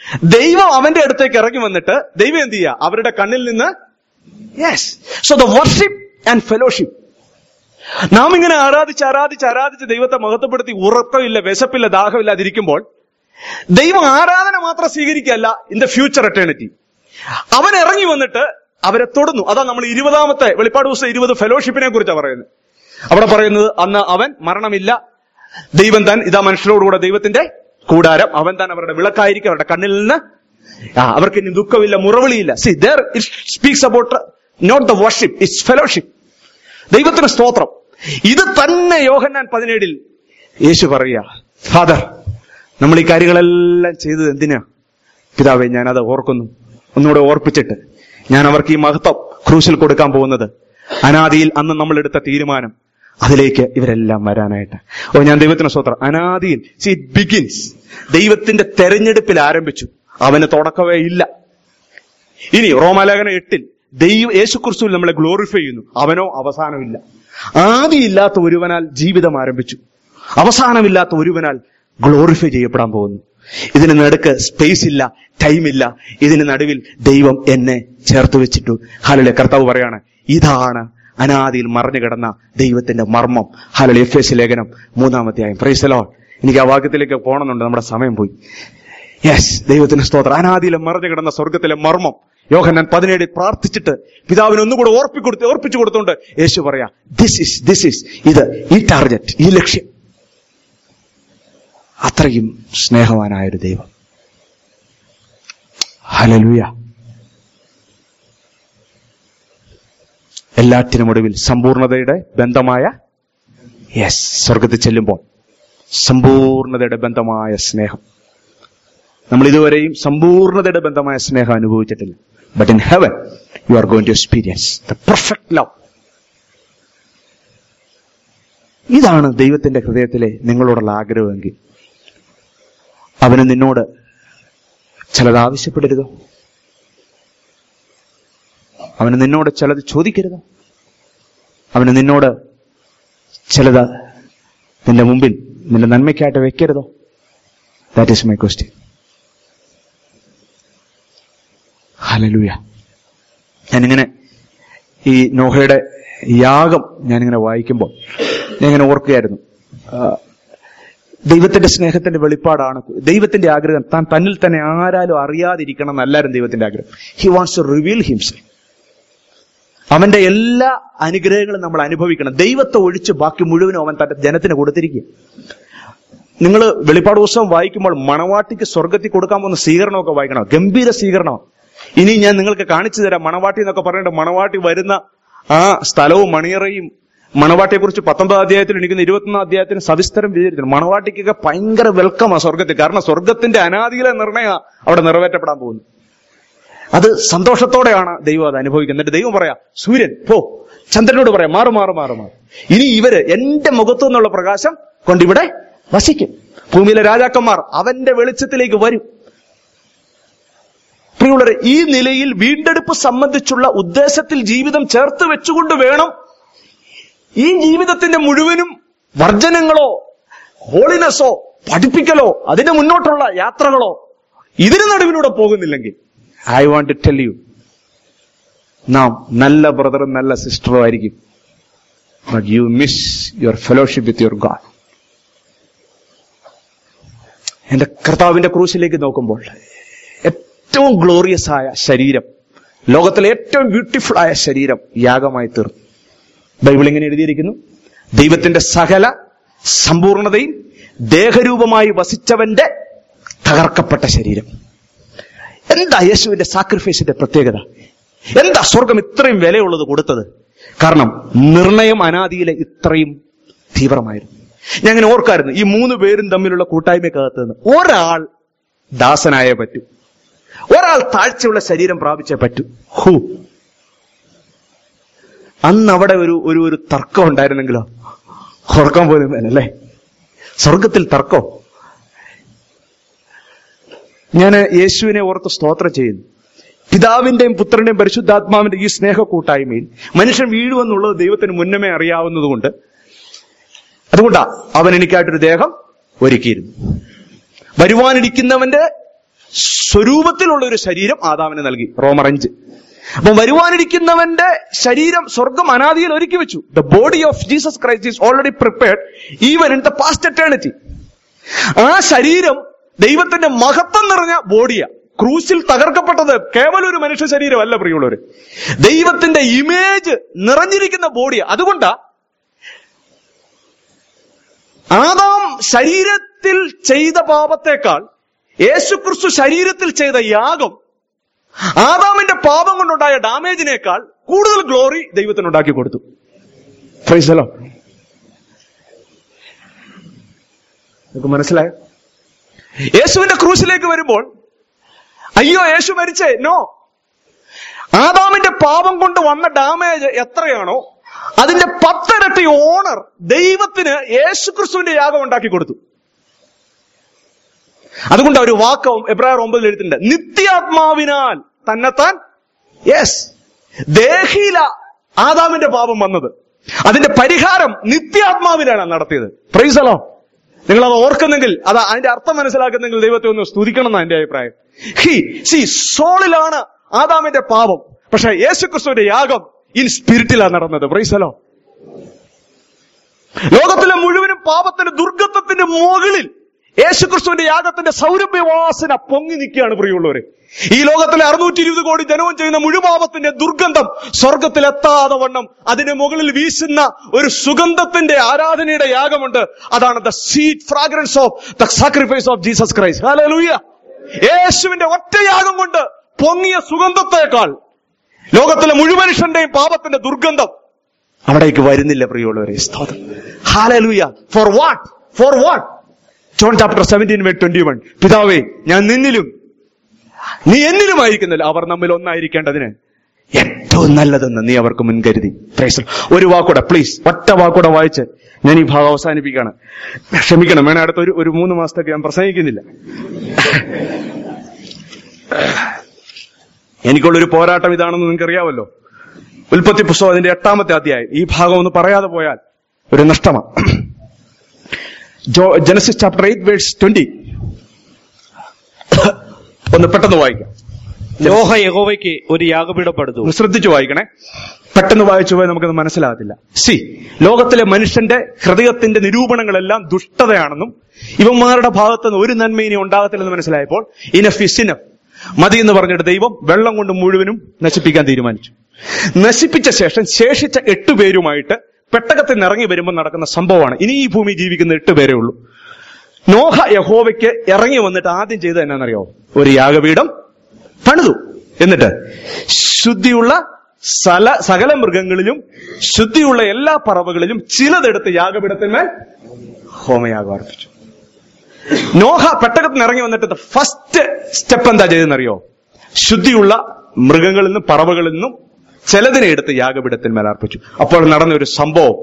ദൈവം അവന്റെ അടുത്തേക്ക് ഇറങ്ങി വന്നിട്ട് ദൈവം എന്ത് ചെയ്യുക അവരുടെ കണ്ണിൽ നിന്ന് yes so the worship and fellowship നാം ഇങ്ങനെ ആരാധിച്ച് ആരാധിച്ച് ആരാധിച്ച് ദൈവത്തെ മഹത്വപ്പെടുത്തി ഉറക്കമില്ല വിശപ്പില്ല ദാഹമില്ലാതിരിക്കുമ്പോൾ ദൈവം ആരാധന മാത്രം സ്വീകരിക്കല്ല ഇൻ ദ ഫ്യൂച്ചർ എറ്റേണിറ്റി അവൻ ഇറങ്ങി വന്നിട്ട് അവരെ തൊടുന്നു അതാ നമ്മൾ ഇരുപതാമത്തെ വെളിപ്പാട് ദിവസം ഇരുപത് ഫെലോഷിപ്പിനെ കുറിച്ചാണ് പറയുന്നത് അവിടെ പറയുന്നത് അന്ന് അവൻ മരണമില്ല ദൈവം താൻ ഇതാ മനുഷ്യരോടുകൂടെ ദൈവത്തിന്റെ കൂടാരം അവൻ താൻ അവരുടെ വിളക്കായിരിക്കും അവരുടെ കണ്ണിൽ നിന്ന് ആ അവർക്ക് ഇനി ദുഃഖമില്ല മുറവിളിയില്ല see there it speaks about not the worship it's fellowship ദൈവത്തിന് സ്തോത്രം ഇത് തന്നെ യോഹന്നാൻ പതിനേഴിൽ യേശു പറയുക ഫാദർ നമ്മൾ ഈ കാര്യങ്ങളെല്ലാം ചെയ്തത് എന്തിനാ പിതാവെ ഞാനത് ഓർക്കുന്നു ഒന്നുകൂടെ ഓർപ്പിച്ചിട്ട് ഞാൻ അവർക്ക് ഈ മഹത്വം ക്രൂശിൽ കൊടുക്കാൻ പോകുന്നത് അനാദിയിൽ അന്ന് നമ്മൾ എടുത്ത തീരുമാനം അതിലേക്ക് ഇവരെല്ലാം വരാനായിട്ട് ഓ ഞാൻ ദൈവത്തിന് സ്വത്രം അനാദിയിൽ സി ഇറ്റ് ബിഗിൻസ് ദൈവത്തിന്റെ തെരഞ്ഞെടുപ്പിൽ ആരംഭിച്ചു അവന് തുടക്കമേ ഇല്ല ഇനി റോമാലേഖന എട്ടിൽ ദൈവ യേശുക്രിസ്തുവിൽ നമ്മളെ ഗ്ലോറിഫൈ ചെയ്യുന്നു അവനോ അവസാനമില്ല ആദിയില്ലാത്ത ഒരുവനാൽ ജീവിതം ആരംഭിച്ചു അവസാനമില്ലാത്ത ഒരുവനാൽ ഗ്ലോറിഫൈ ചെയ്യപ്പെടാൻ പോകുന്നു ഇതിന് നടുക്ക് സ്പേസ് ഇല്ല ടൈം ഇല്ല ഇതിന് നടുവിൽ ദൈവം എന്നെ ചേർത്ത് വെച്ചിട്ടു ഹാലലെ കർത്താവ് പറയാണ് ഇതാണ് അനാദിയിൽ മറഞ്ഞു കിടന്ന ദൈവത്തിന്റെ മർമ്മം ഹാലലെ എഫ് എസ് ലേഖനം മൂന്നാമത്തെയായും പ്രൈസലോ എനിക്ക് ആ വാക്യത്തിലേക്ക് പോകണമെന്നുണ്ട് നമ്മുടെ സമയം പോയി യെസ് ദൈവത്തിന് സ്തോത്രം അനാദിയിലെ മറഞ്ഞു കിടന്ന സ്വർഗത്തിലെ മർമ്മം യോഹന്നാൻ പതിനേഴിൽ പ്രാർത്ഥിച്ചിട്ട് പിതാവിന് ഒന്നുകൂടെ ഓർപ്പിക്കൊടുത്ത് ഓർപ്പിച്ചു കൊടുത്തോണ്ട് യേശു പറയാ ദിസ് ഇസ് ദിസ് ഇസ് ഇത് ഈ ടാർഗറ്റ് ഈ ലക്ഷ്യം അത്രയും സ്നേഹവാനായൊരു ദൈവം ഹലലുയ എല്ലാറ്റിനും ഒടുവിൽ സമ്പൂർണതയുടെ ബന്ധമായ യെസ് സ്വർഗത്തിൽ ചെല്ലുമ്പോൾ സമ്പൂർണതയുടെ ബന്ധമായ സ്നേഹം നമ്മൾ ഇതുവരെയും സമ്പൂർണതയുടെ ബന്ധമായ സ്നേഹം അനുഭവിച്ചിട്ടില്ല but in heaven you are going to experience the perfect love ഇതാണ് ദൈവത്തിന്റെ ഹൃദയത്തിലെ നിങ്ങളോടുള്ള ആഗ്രഹമെങ്കിൽ അവന് നിന്നോട് ചിലത് ആവശ്യപ്പെടരുതോ അവന് നിന്നോട് ചിലത് ചോദിക്കരുതോ അവന് നിന്നോട് ചിലത് നിന്റെ മുമ്പിൽ നിന്റെ നന്മയ്ക്കായിട്ട് വെക്കരുതോ that is my question hallelujah ഞാനിങ്ങനെ ഈ നോഹയുടെ യാഗം ഞാനിങ്ങനെ വായിക്കുമ്പോൾ ഞാൻ ഇങ്ങനെ ഓർക്കുകയായിരുന്നു ആ, ദൈവത്തിന്റെ സ്നേഹത്തിന്റെ വെളിപ്പാടാണ് ദൈവത്തിന്റെ ആഗ്രഹം താൻ തന്നിൽ തന്നെ ആരാലും അറിയാതിരിക്കണം എന്നല്ലായിരുന്നു ദൈവത്തിന്റെ ആഗ്രഹം he wants to reveal himself അവന്റെ എല്ലാ അനുഗ്രഹങ്ങളും നമ്മൾ അനുഭവിക്കണം ദൈവത്തെ ഒഴിച്ച് ബാക്കി മുഴുവനും അവൻ തന്റെ ജനത്തിന് കൊടുത്തിരിക്കുക നിങ്ങൾ വെളിപ്പാട് പുസ്തകം വായിക്കുമ്പോൾ മണവാട്ടിക്ക് സ്വർഗത്തിൽ കൊടുക്കാൻ പോകുന്ന സ്വീകരണമൊക്കെ വായിക്കണം ഗംഭീര സ്വീകരണം ഇനി ഞാൻ നിങ്ങൾക്ക് കാണിച്ചു തരാം മണവാട്ടി എന്നൊക്കെ പറഞ്ഞിട്ട് മണവാട്ടി വരുന്ന ആ സ്ഥലവും മണിയറയും മണവാട്ടിയെ കുറിച്ച് പത്തൊമ്പതാം അധ്യായത്തിൽ എനിക്കുന്ന ഇരുപത്തൊന്നാം അധ്യായത്തിന് സവിസ്തരം വിചാരിക്കുന്നു മണവാട്ടിക്കൊക്കെ ഭയങ്കര വെൽക്കമാ സ്വർഗത്തിൽ കാരണം സ്വർഗത്തിന്റെ അനാദിയിലെ നിർണയ അവിടെ നിറവേറ്റപ്പെടാൻ പോകുന്നു അത് സന്തോഷത്തോടെയാണ് ദൈവം അത് അനുഭവിക്കുന്നത് എന്നിട്ട് ദൈവം പറയാ സൂര്യൻ പോ ചന്ദ്രനോട് പറയാം മാറ് മാറ് മാറ് മാറ് ഇനി ഇവര് എന്റെ മുഖത്തു നിന്നുള്ള പ്രകാശം കൊണ്ട് ഇവിടെ വസിക്കും ഭൂമിയിലെ രാജാക്കന്മാർ അവന്റെ വെളിച്ചത്തിലേക്ക് വരും പ്രിയുള്ളവരെ ഈ നിലയിൽ വീണ്ടെടുപ്പ് സംബന്ധിച്ചുള്ള ഉദ്ദേശത്തിൽ ജീവിതം ചേർത്ത് വെച്ചുകൊണ്ട് വേണം ഈ ജീവിതത്തിന്റെ മുഴുവനും വർജനങ്ങളോ ഹോളിനെസ്സോ പഠിപ്പിക്കലോ അതിന് മുന്നോട്ടുള്ള യാത്രകളോ ഇതിന് നടുവിലൂടെ പോകുന്നില്ലെങ്കിൽ I want to tell you നാം നല്ല ബ്രദറും നല്ല സിസ്റ്ററും ആയിരിക്കും but you miss your fellowship with your God എന്റെ കർത്താവിന്റെ ക്രൂശിലേക്ക് നോക്കുമ്പോൾ ഏറ്റവും ഗ്ലോറിയസ് ആയ ശരീരം ലോകത്തിലെ ഏറ്റവും ബ്യൂട്ടിഫുൾ ആയ ശരീരം യാഗമായി തീർന്നു ബൈബിൾ ഇങ്ങനെ എഴുതിയിരിക്കുന്നു ദൈവത്തിന്റെ സകല സമ്പൂർണതയും ദേഹരൂപമായി വസിച്ചവന്റെ തകർക്കപ്പെട്ട ശരീരം എന്താ യേശുവിന്റെ സാക്രിഫൈസിന്റെ പ്രത്യേകത എന്താ സ്വർഗം ഇത്രയും വിലയുള്ളത് കൊടുത്തത് കാരണം നിർണയം അനാദിയിലെ ഇത്രയും തീവ്രമായിരുന്നു ഞാൻ ഇങ്ങനെ ഓർക്കായിരുന്നു ഈ മൂന്ന് പേരും തമ്മിലുള്ള കൂട്ടായ്മക്കകത്ത് നിന്ന് ഒരാൾ ദാസനായേ പറ്റൂ ഒരാൾ താഴ്ചയുള്ള ശരീരം പ്രാപിച്ചേ പറ്റൂ ഹൂ അന്ന് അവിടെ ഒരു ഒരു ഒരു തർക്കം ഉണ്ടായിരുന്നെങ്കിലോ ഓർക്കാൻ പോലും വേണം അല്ലേ സ്വർഗത്തിൽ തർക്കം ഞാൻ യേശുവിനെ ഓർത്ത് സ്തോത്രം ചെയ്യുന്നു പിതാവിന്റെയും പുത്രന്റെയും പരിശുദ്ധാത്മാവിന്റെ ഈ സ്നേഹ കൂട്ടായ്മയിൽ മനുഷ്യൻ വീഴുമെന്നുള്ളത് ദൈവത്തിന് മുന്നമേ അറിയാവുന്നതുകൊണ്ട് അതുകൊണ്ടാ അവൻ എനിക്കായിട്ടൊരു ദേഹം ഒരുക്കിയിരുന്നു വരുവാനിരിക്കുന്നവന്റെ സ്വരൂപത്തിലുള്ള ഒരു ശരീരം ആദാമിന് നൽകി റോമർ അഞ്ച് അപ്പൊ വരുവാനിരിക്കുന്നവന്റെ ശരീരം സ്വർഗം അനാദിയിൽ ഒരുക്കി വെച്ചു the body of Jesus Christ is already prepared even in the past eternity ആ ശരീരം ദൈവത്തിന്റെ മഹത്വം നിറഞ്ഞ ബോഡിയാ ക്രൂശിൽ തകർക്കപ്പെട്ടത് കേവലം ഒരു മനുഷ്യ ശരീരമല്ല പ്രിയമുള്ളവര് ദൈവത്തിന്റെ ഇമേജ് നിറഞ്ഞിരിക്കുന്ന ബോഡിയാ അതുകൊണ്ടാ ആദാം ശരീരത്തിൽ ചെയ്ത പാപത്തേക്കാൾ യേശുക്രിസ്തു ശരീരത്തിൽ ചെയ്ത യാഗം ആദാമിന്റെ പാപം കൊണ്ടുണ്ടായ ഡാമേജിനേക്കാൾ കൂടുതൽ ഗ്ലോറി ദൈവത്തിന് ഉണ്ടാക്കി കൊടുത്തു ഫൈസലോ നിങ്ങൾക്ക് മനസ്സിലായോ യേശുവിന്റെ ക്രൂശിലേക്ക് വരുമ്പോൾ അയ്യോ യേശു മരിച്ചേ നോ ആദാമിന്റെ പാപം കൊണ്ട് വന്ന ഡാമേജ് എത്രയാണോ അതിന്റെ പത്തിരട്ടി ഓണർ ദൈവത്തിന് യേശു ക്രിസ്തുവിന്റെ യാഗം ഉണ്ടാക്കി കൊടുത്തു അതുകൊണ്ട് ഒരു വാക്കവും എബ്രായർ ഒമ്പതിൽ എഴുത്തുണ്ട് നിത്യാത്മാവിനാൽ തന്നെത്താൻ യെസ് ദേഹിയില ആദാമിന്റെ പാപം വന്നത് അതിന്റെ പരിഹാരം നിത്യാത്മാവിലാണ് നടത്തിയത് പ്രൈസലോ നിങ്ങൾ അത് ഓർക്കുന്നെങ്കിൽ അത് അതിന്റെ അർത്ഥം മനസ്സിലാക്കുന്നെങ്കിൽ ദൈവത്തെ ഒന്ന് സ്തുതിക്കണം എന്നാണ് എന്റെ അഭിപ്രായം ഹി സി സോളിലാണ് ആദാമിന്റെ പാപം പക്ഷെ യേശുക്രിസ്തുവിന്റെ യാഗം ഇൻ സ്പിരിറ്റിലാണ് നടന്നത് പ്രൈസലോ ലോകത്തിലെ മുഴുവനും പാപത്തിന്റെ ദുർഗത്വത്തിന്റെ മുകളിൽ യേശുക്രിസ്തുവിന്റെ യാഗത്തിന്റെ സൗരഭ്യവാസന പൊങ്ങി നിൽക്കുകയാണ് പ്രിയമുള്ളവരെ ഈ ലോകത്തിലെ അറുന്നൂറ്റി ഇരുപത് കോടി ജനവും ചെയ്യുന്ന മുഴുപാപത്തിന്റെ ദുർഗന്ധം സ്വർഗത്തിലെത്താതെ വണ്ണം അതിന്റെ മുകളിൽ വീശുന്ന ഒരു സുഗന്ധത്തിന്റെ ആരാധനയുടെ യാഗമുണ്ട് അതാണ് the sweet fragrance of the sacrifice of Jesus Christ ഹല്ലേലൂയ യേശുവിന്റെ ഒറ്റ യാഗം കൊണ്ട് പൊങ്ങിയ സുഗന്ധത്തേക്കാൾ ലോകത്തിലെ മുഴുവനുഷ്യന്റെയും പാപത്തിന്റെ ദുർഗന്ധം അവിടേക്ക് വരുന്നില്ല പ്രിയമുള്ളവരെ സ്തോത്രം ഹാലലൂയ for what for what John chapter seventeen വേ ട്വന്റി വൺ പിതാവേ ഞാൻ നിന്നിലും നീ എന്നിലുമായിരിക്കുന്നില്ല അവർ നമ്മിൽ ഒന്നായിരിക്കേണ്ടതിന് ഏറ്റവും നല്ലതെന്ന് നീ അവർക്ക് മുൻകരുതി Praise the Lord. ഒരു വാക്കൂടെ പ്ലീസ് ഒറ്റ വാക്കൂടെ വായിച്ച് ഞാൻ ഈ ഭാഗം അവസാനിപ്പിക്കുകയാണ് ക്ഷമിക്കണം വേണേ അടുത്ത ഒരു ഒരു മൂന്ന് മാസത്തേക്ക് ഞാൻ പ്രസംഗിക്കുന്നില്ല എനിക്കുള്ളൊരു പോരാട്ടം ഇതാണെന്ന് നിങ്ങൾക്ക് അറിയാമല്ലോ ഉൽപ്പത്തി പുസ്തകം അതിന്റെ എട്ടാമത്തെ അധ്യായം ഈ ഭാഗം ഒന്ന് പറയാതെ പോയാൽ ഒരു നഷ്ടമാണ് ജോ Genesis chapter eight verse twenty ഒന്ന് പെട്ടെന്ന് വായിക്കാം നോഹ യഹോവയ്ക്ക് ഒരു യാഗപീഠം പടുത്തു ഒന്ന് ശ്രദ്ധിച്ചു വായിക്കണേ പെട്ടെന്ന് വായിച്ചു പോയാൽ നമുക്കത് മനസ്സിലാകത്തില്ല സി ലോകത്തിലെ മനുഷ്യന്റെ ഹൃദയത്തിന്റെ നിരൂപണങ്ങളെല്ലാം ദുഷ്ടതയാണെന്നും ഇവന്മാരുടെ ഭാഗത്ത് നിന്ന് ഒരു നന്മ ഇനി ഉണ്ടാകത്തില്ലെന്ന് മനസ്സിലായപ്പോൾ ഇനഫ് ഇസ് ഇനഫ് മതി എന്ന് പറഞ്ഞിട്ട് ദൈവം വെള്ളം കൊണ്ട് മുഴുവനും നശിപ്പിക്കാൻ തീരുമാനിച്ചു നശിപ്പിച്ച ശേഷം ശേഷിച്ച എട്ട് പേരുമായിട്ട് പെട്ടകത്തിൽ നിന്ന് ഇറങ്ങി വരുമ്പോൾ നടക്കുന്ന സംഭവമാണ് ഇനി ഈ ഭൂമി ജീവിക്കുന്ന എട്ട് പേരേ ഉള്ളൂ നോഹ യഹോവയ്ക്ക് ഇറങ്ങി വന്നിട്ട് ആദ്യം ചെയ്തത് എന്നാണെന്നറിയോ ഒരു യാഗപീഠം പണിതു എന്നിട്ട് ശുദ്ധിയുള്ള സല സകല മൃഗങ്ങളിലും ശുദ്ധിയുള്ള എല്ലാ പറവകളിലും ചിലതെടുത്ത് യാഗപീഠത്തിന്മേൽ ഹോമയാഗം അർപ്പിച്ചു നോഹ പെട്ടകത്തിൽ നിന്ന് ഇറങ്ങി വന്നിട്ട് ഫസ്റ്റ് സ്റ്റെപ്പ് എന്താ ചെയ്തെന്നറിയോ ശുദ്ധിയുള്ള മൃഗങ്ങളിൽ നിന്നും പറവകളിൽ നിന്നും ചിലതിനെ എടുത്ത് യാഗപീഠത്തിന്മേൽ അർപ്പിച്ചു അപ്പോൾ നടന്ന ഒരു സംഭവം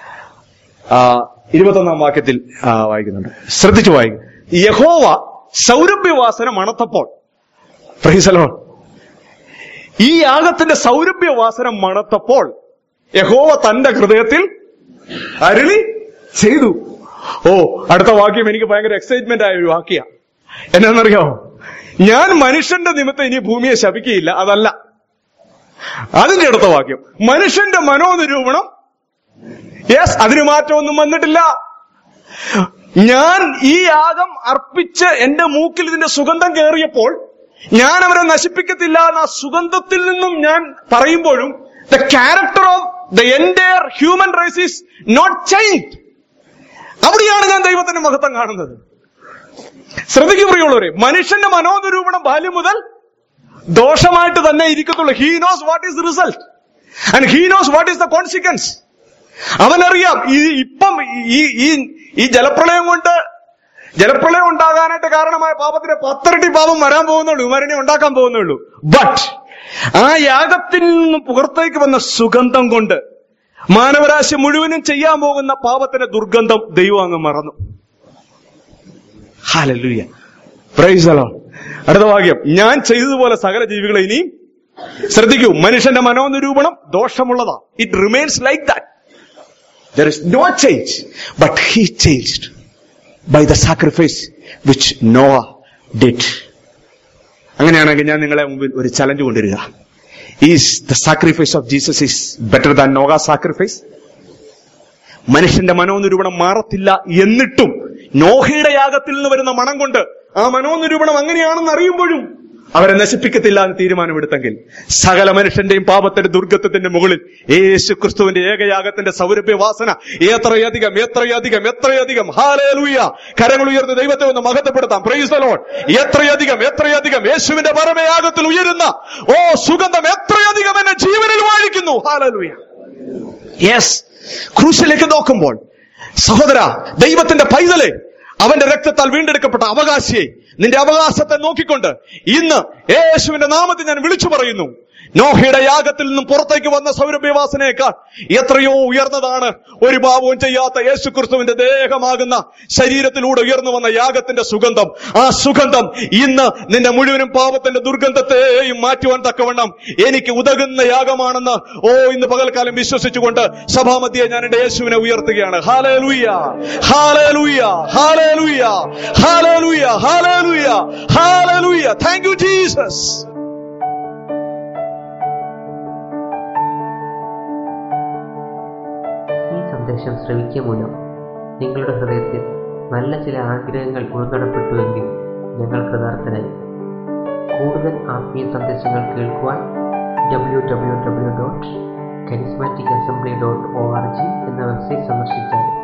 ആ, ഇരുപത്തൊന്നാം വാക്യത്തിൽ ആ, വായിക്കുന്നുണ്ട് ശ്രദ്ധിച്ചു വായിക്കും യഹോവ സൗരഭ്യവാസന മണത്തപ്പോൾ പ്രൈസലോ ഈ യാഗത്തിന്റെ സൗരഭ്യവാസന മണത്തപ്പോൾ യഹോവ തന്റെ ഹൃദയത്തിൽ അരുളി ചെയ്തു ഓ അടുത്ത വാക്യം എനിക്ക് ഭയങ്കര എക്സൈറ്റ്മെന്റ് ആയ ഒരു വാക്യ എന്നാന്നറിയോ ഞാൻ മനുഷ്യന്റെ നിമിത്തം ഇനി ഭൂമിയെ ശപിക്കുകയില്ല അതല്ല അതിന്റെ അടുത്ത വാക്യം മനുഷ്യന്റെ മനോനിരൂപണം യെസ് അതിന് മാറ്റമൊന്നും വന്നിട്ടില്ല ഞാൻ ഈ യാഗം അർപ്പിച്ച് എന്റെ മൂക്കിൽ ഇതിന്റെ സുഗന്ധം കയറിയപ്പോൾ ഞാൻ അവരെ നശിപ്പിക്കത്തില്ല എന്ന ആ സുഗന്ധത്തിൽ നിന്നും ഞാൻ പറയുമ്പോഴും the character of the entire human race is not change അവിടെയാണ് ഞാൻ ദൈവത്തിന്റെ മഹത്വം കാണുന്നത് ശ്രദ്ധിക്കും പ്രിയമുള്ളവരെ മനുഷ്യന്റെ മനോനിരൂപണം ബാല്യം മുതൽ ദോഷമായിട്ട് തന്നെ ഇരിക്കത്തുള്ളൂ he knows what is result and he knows what is the consequence അവനറിയാം ഈ ഇപ്പം ഈ ഈ ഈ ജലപ്രളയം കൊണ്ട് ജലപ്രളയം ഉണ്ടാകാനായിട്ട് കാരണമായ പാപത്തിന്റെ പത്തരട്ടി പാപം വരാൻ പോകുന്നുള്ളൂ ഇവരനെ ഉണ്ടാക്കാൻ പോകുന്നുള്ളൂ ബട്ട് ആ യാഗത്തിൽ നിന്നും പുറത്തേക്ക് വന്ന സുഗന്ധം കൊണ്ട് മാനവരാശി മുഴുവനും ചെയ്യാൻ പോകുന്ന പാപത്തിന്റെ ദുർഗന്ധം ദൈവം അങ്ങ് മറന്നു ഹാലല്ലൂയ പ്രൈസ് അലോ അടുത്ത വാക്യം ഞാൻ ചെയ്തതുപോലെ സകല ജീവികളെ ഇനിയും ശ്രദ്ധിക്കൂ മനുഷ്യന്റെ മനോനിരൂപണം ദോഷമുള്ളതാ it remains like that there is no change but he changed by the sacrifice which Noah did അങ്ങനെയാണെങ്കിൽ ഞാൻ നിങ്ങളെ മുമ്പിൽ ഒരു ചലഞ്ച് കൊണ്ടുവരിക is the sacrifice of Jesus is better than Noah sacrifice മനുഷ്യന്റെ മനോനിരൂപണം മാറത്തില്ല എന്നിട്ടും നോഹയുടെ യാഗത്തിൽ നിന്ന് വരുന്ന മണം കൊണ്ട് ആ മനോനിരൂപണം അങ്ങനെയാണെന്ന് അറിയുമ്പോഴും അവരെ നശിപ്പിക്കത്തില്ല എന്ന് തീരുമാനമെടുത്തെങ്കിൽ സകല മനുഷ്യന്റെയും പാപത്തിന്റെ ദുർഗത്വത്തിന്റെ മുകളിൽ യേശു ക്രിസ്തുവിന്റെ ഏകയാഗത്തിന്റെ സൗരഭ്യവാസന എത്രയധികം എത്രയധികം എത്രയധികം ഹാലേലൂയ കരങ്ങൾ ഉയർന്ന് ദൈവത്തെ ഒന്ന് മഹത്വപ്പെടുത്താം പ്രൈസ് ലോഡ് എത്രയധികം എത്രയധികം യേശുവിന്റെ പരമയാഗത്തിൽ ഉയരുന്ന ഓ സുഗന്ധം എത്രയധികം എന്നെ ജീവനിൽ വാഴിക്കുന്നു ഹാലേലൂയ യെസ് ക്രൂശിലേക്ക് നോക്കുമ്പോൾ സഹോദര ദൈവത്തിന്റെ പൈതലെ അവന്റെ രക്തത്താൽ വീണ്ടെടുക്കപ്പെട്ട അവകാശിയെ നിന്റെ അവകാശത്തെ നോക്കിക്കൊണ്ട് ഇന്ന് യേശുവിന്റെ നാമത്തിൽ ഞാൻ വിളിച്ചു പറയുന്നു നോഹയുടെ യാഗത്തിൽ നിന്നും പുറത്തേക്ക് വന്ന സൗരഭ്യവാസനയേക്കാൾ എത്രയോ ഉയർന്നതാണ് ഒരു പാപവും ചെയ്യാത്ത യേശു ക്രിസ്തുവിന്റെ ദേഹമാകുന്ന ശരീരത്തിലൂടെ ഉയർന്നു വന്ന യാഗത്തിന്റെ സുഗന്ധം ആ സുഗന്ധം ഇന്ന് നിന്റെ മുഴുവനും പാപത്തിന്റെ ദുർഗന്ധത്തെയും മാറ്റുവാൻ തക്കവണ്ണം എനിക്ക് ഉതകുന്ന യാഗമാണെന്ന് ഓ ഇന്ന് പകൽക്കാലം വിശ്വസിച്ചുകൊണ്ട് സഭാമധ്യെ ഞാൻ എന്റെ യേശുവിനെ ഉയർത്തുകയാണ് ഹാലേലൂയ ഹാലേലൂയ ഹാലേലൂയ ഹാലേലൂയ ഹാലേലൂയ ഹാലേലൂയ താങ്ക് യു ജീസസ് ഈ സന്ദേശം ശ്രവിക്കുക മൂലം നിങ്ങളുടെ ഹൃദയത്തിൽ നല്ല ചില ആഗ്രഹങ്ങൾ ഉൾനടപ്പെട്ടുവെങ്കിൽ ഞങ്ങൾ കൃതാർത്ഥനായി കൂടുതൽ ആത്മീയ സന്ദേശങ്ങൾ കേൾക്കുവാൻ W W W dot charismatic assembly dot O R G എന്ന വെബ്സൈറ്റ് സന്ദർശിച്ചാൽ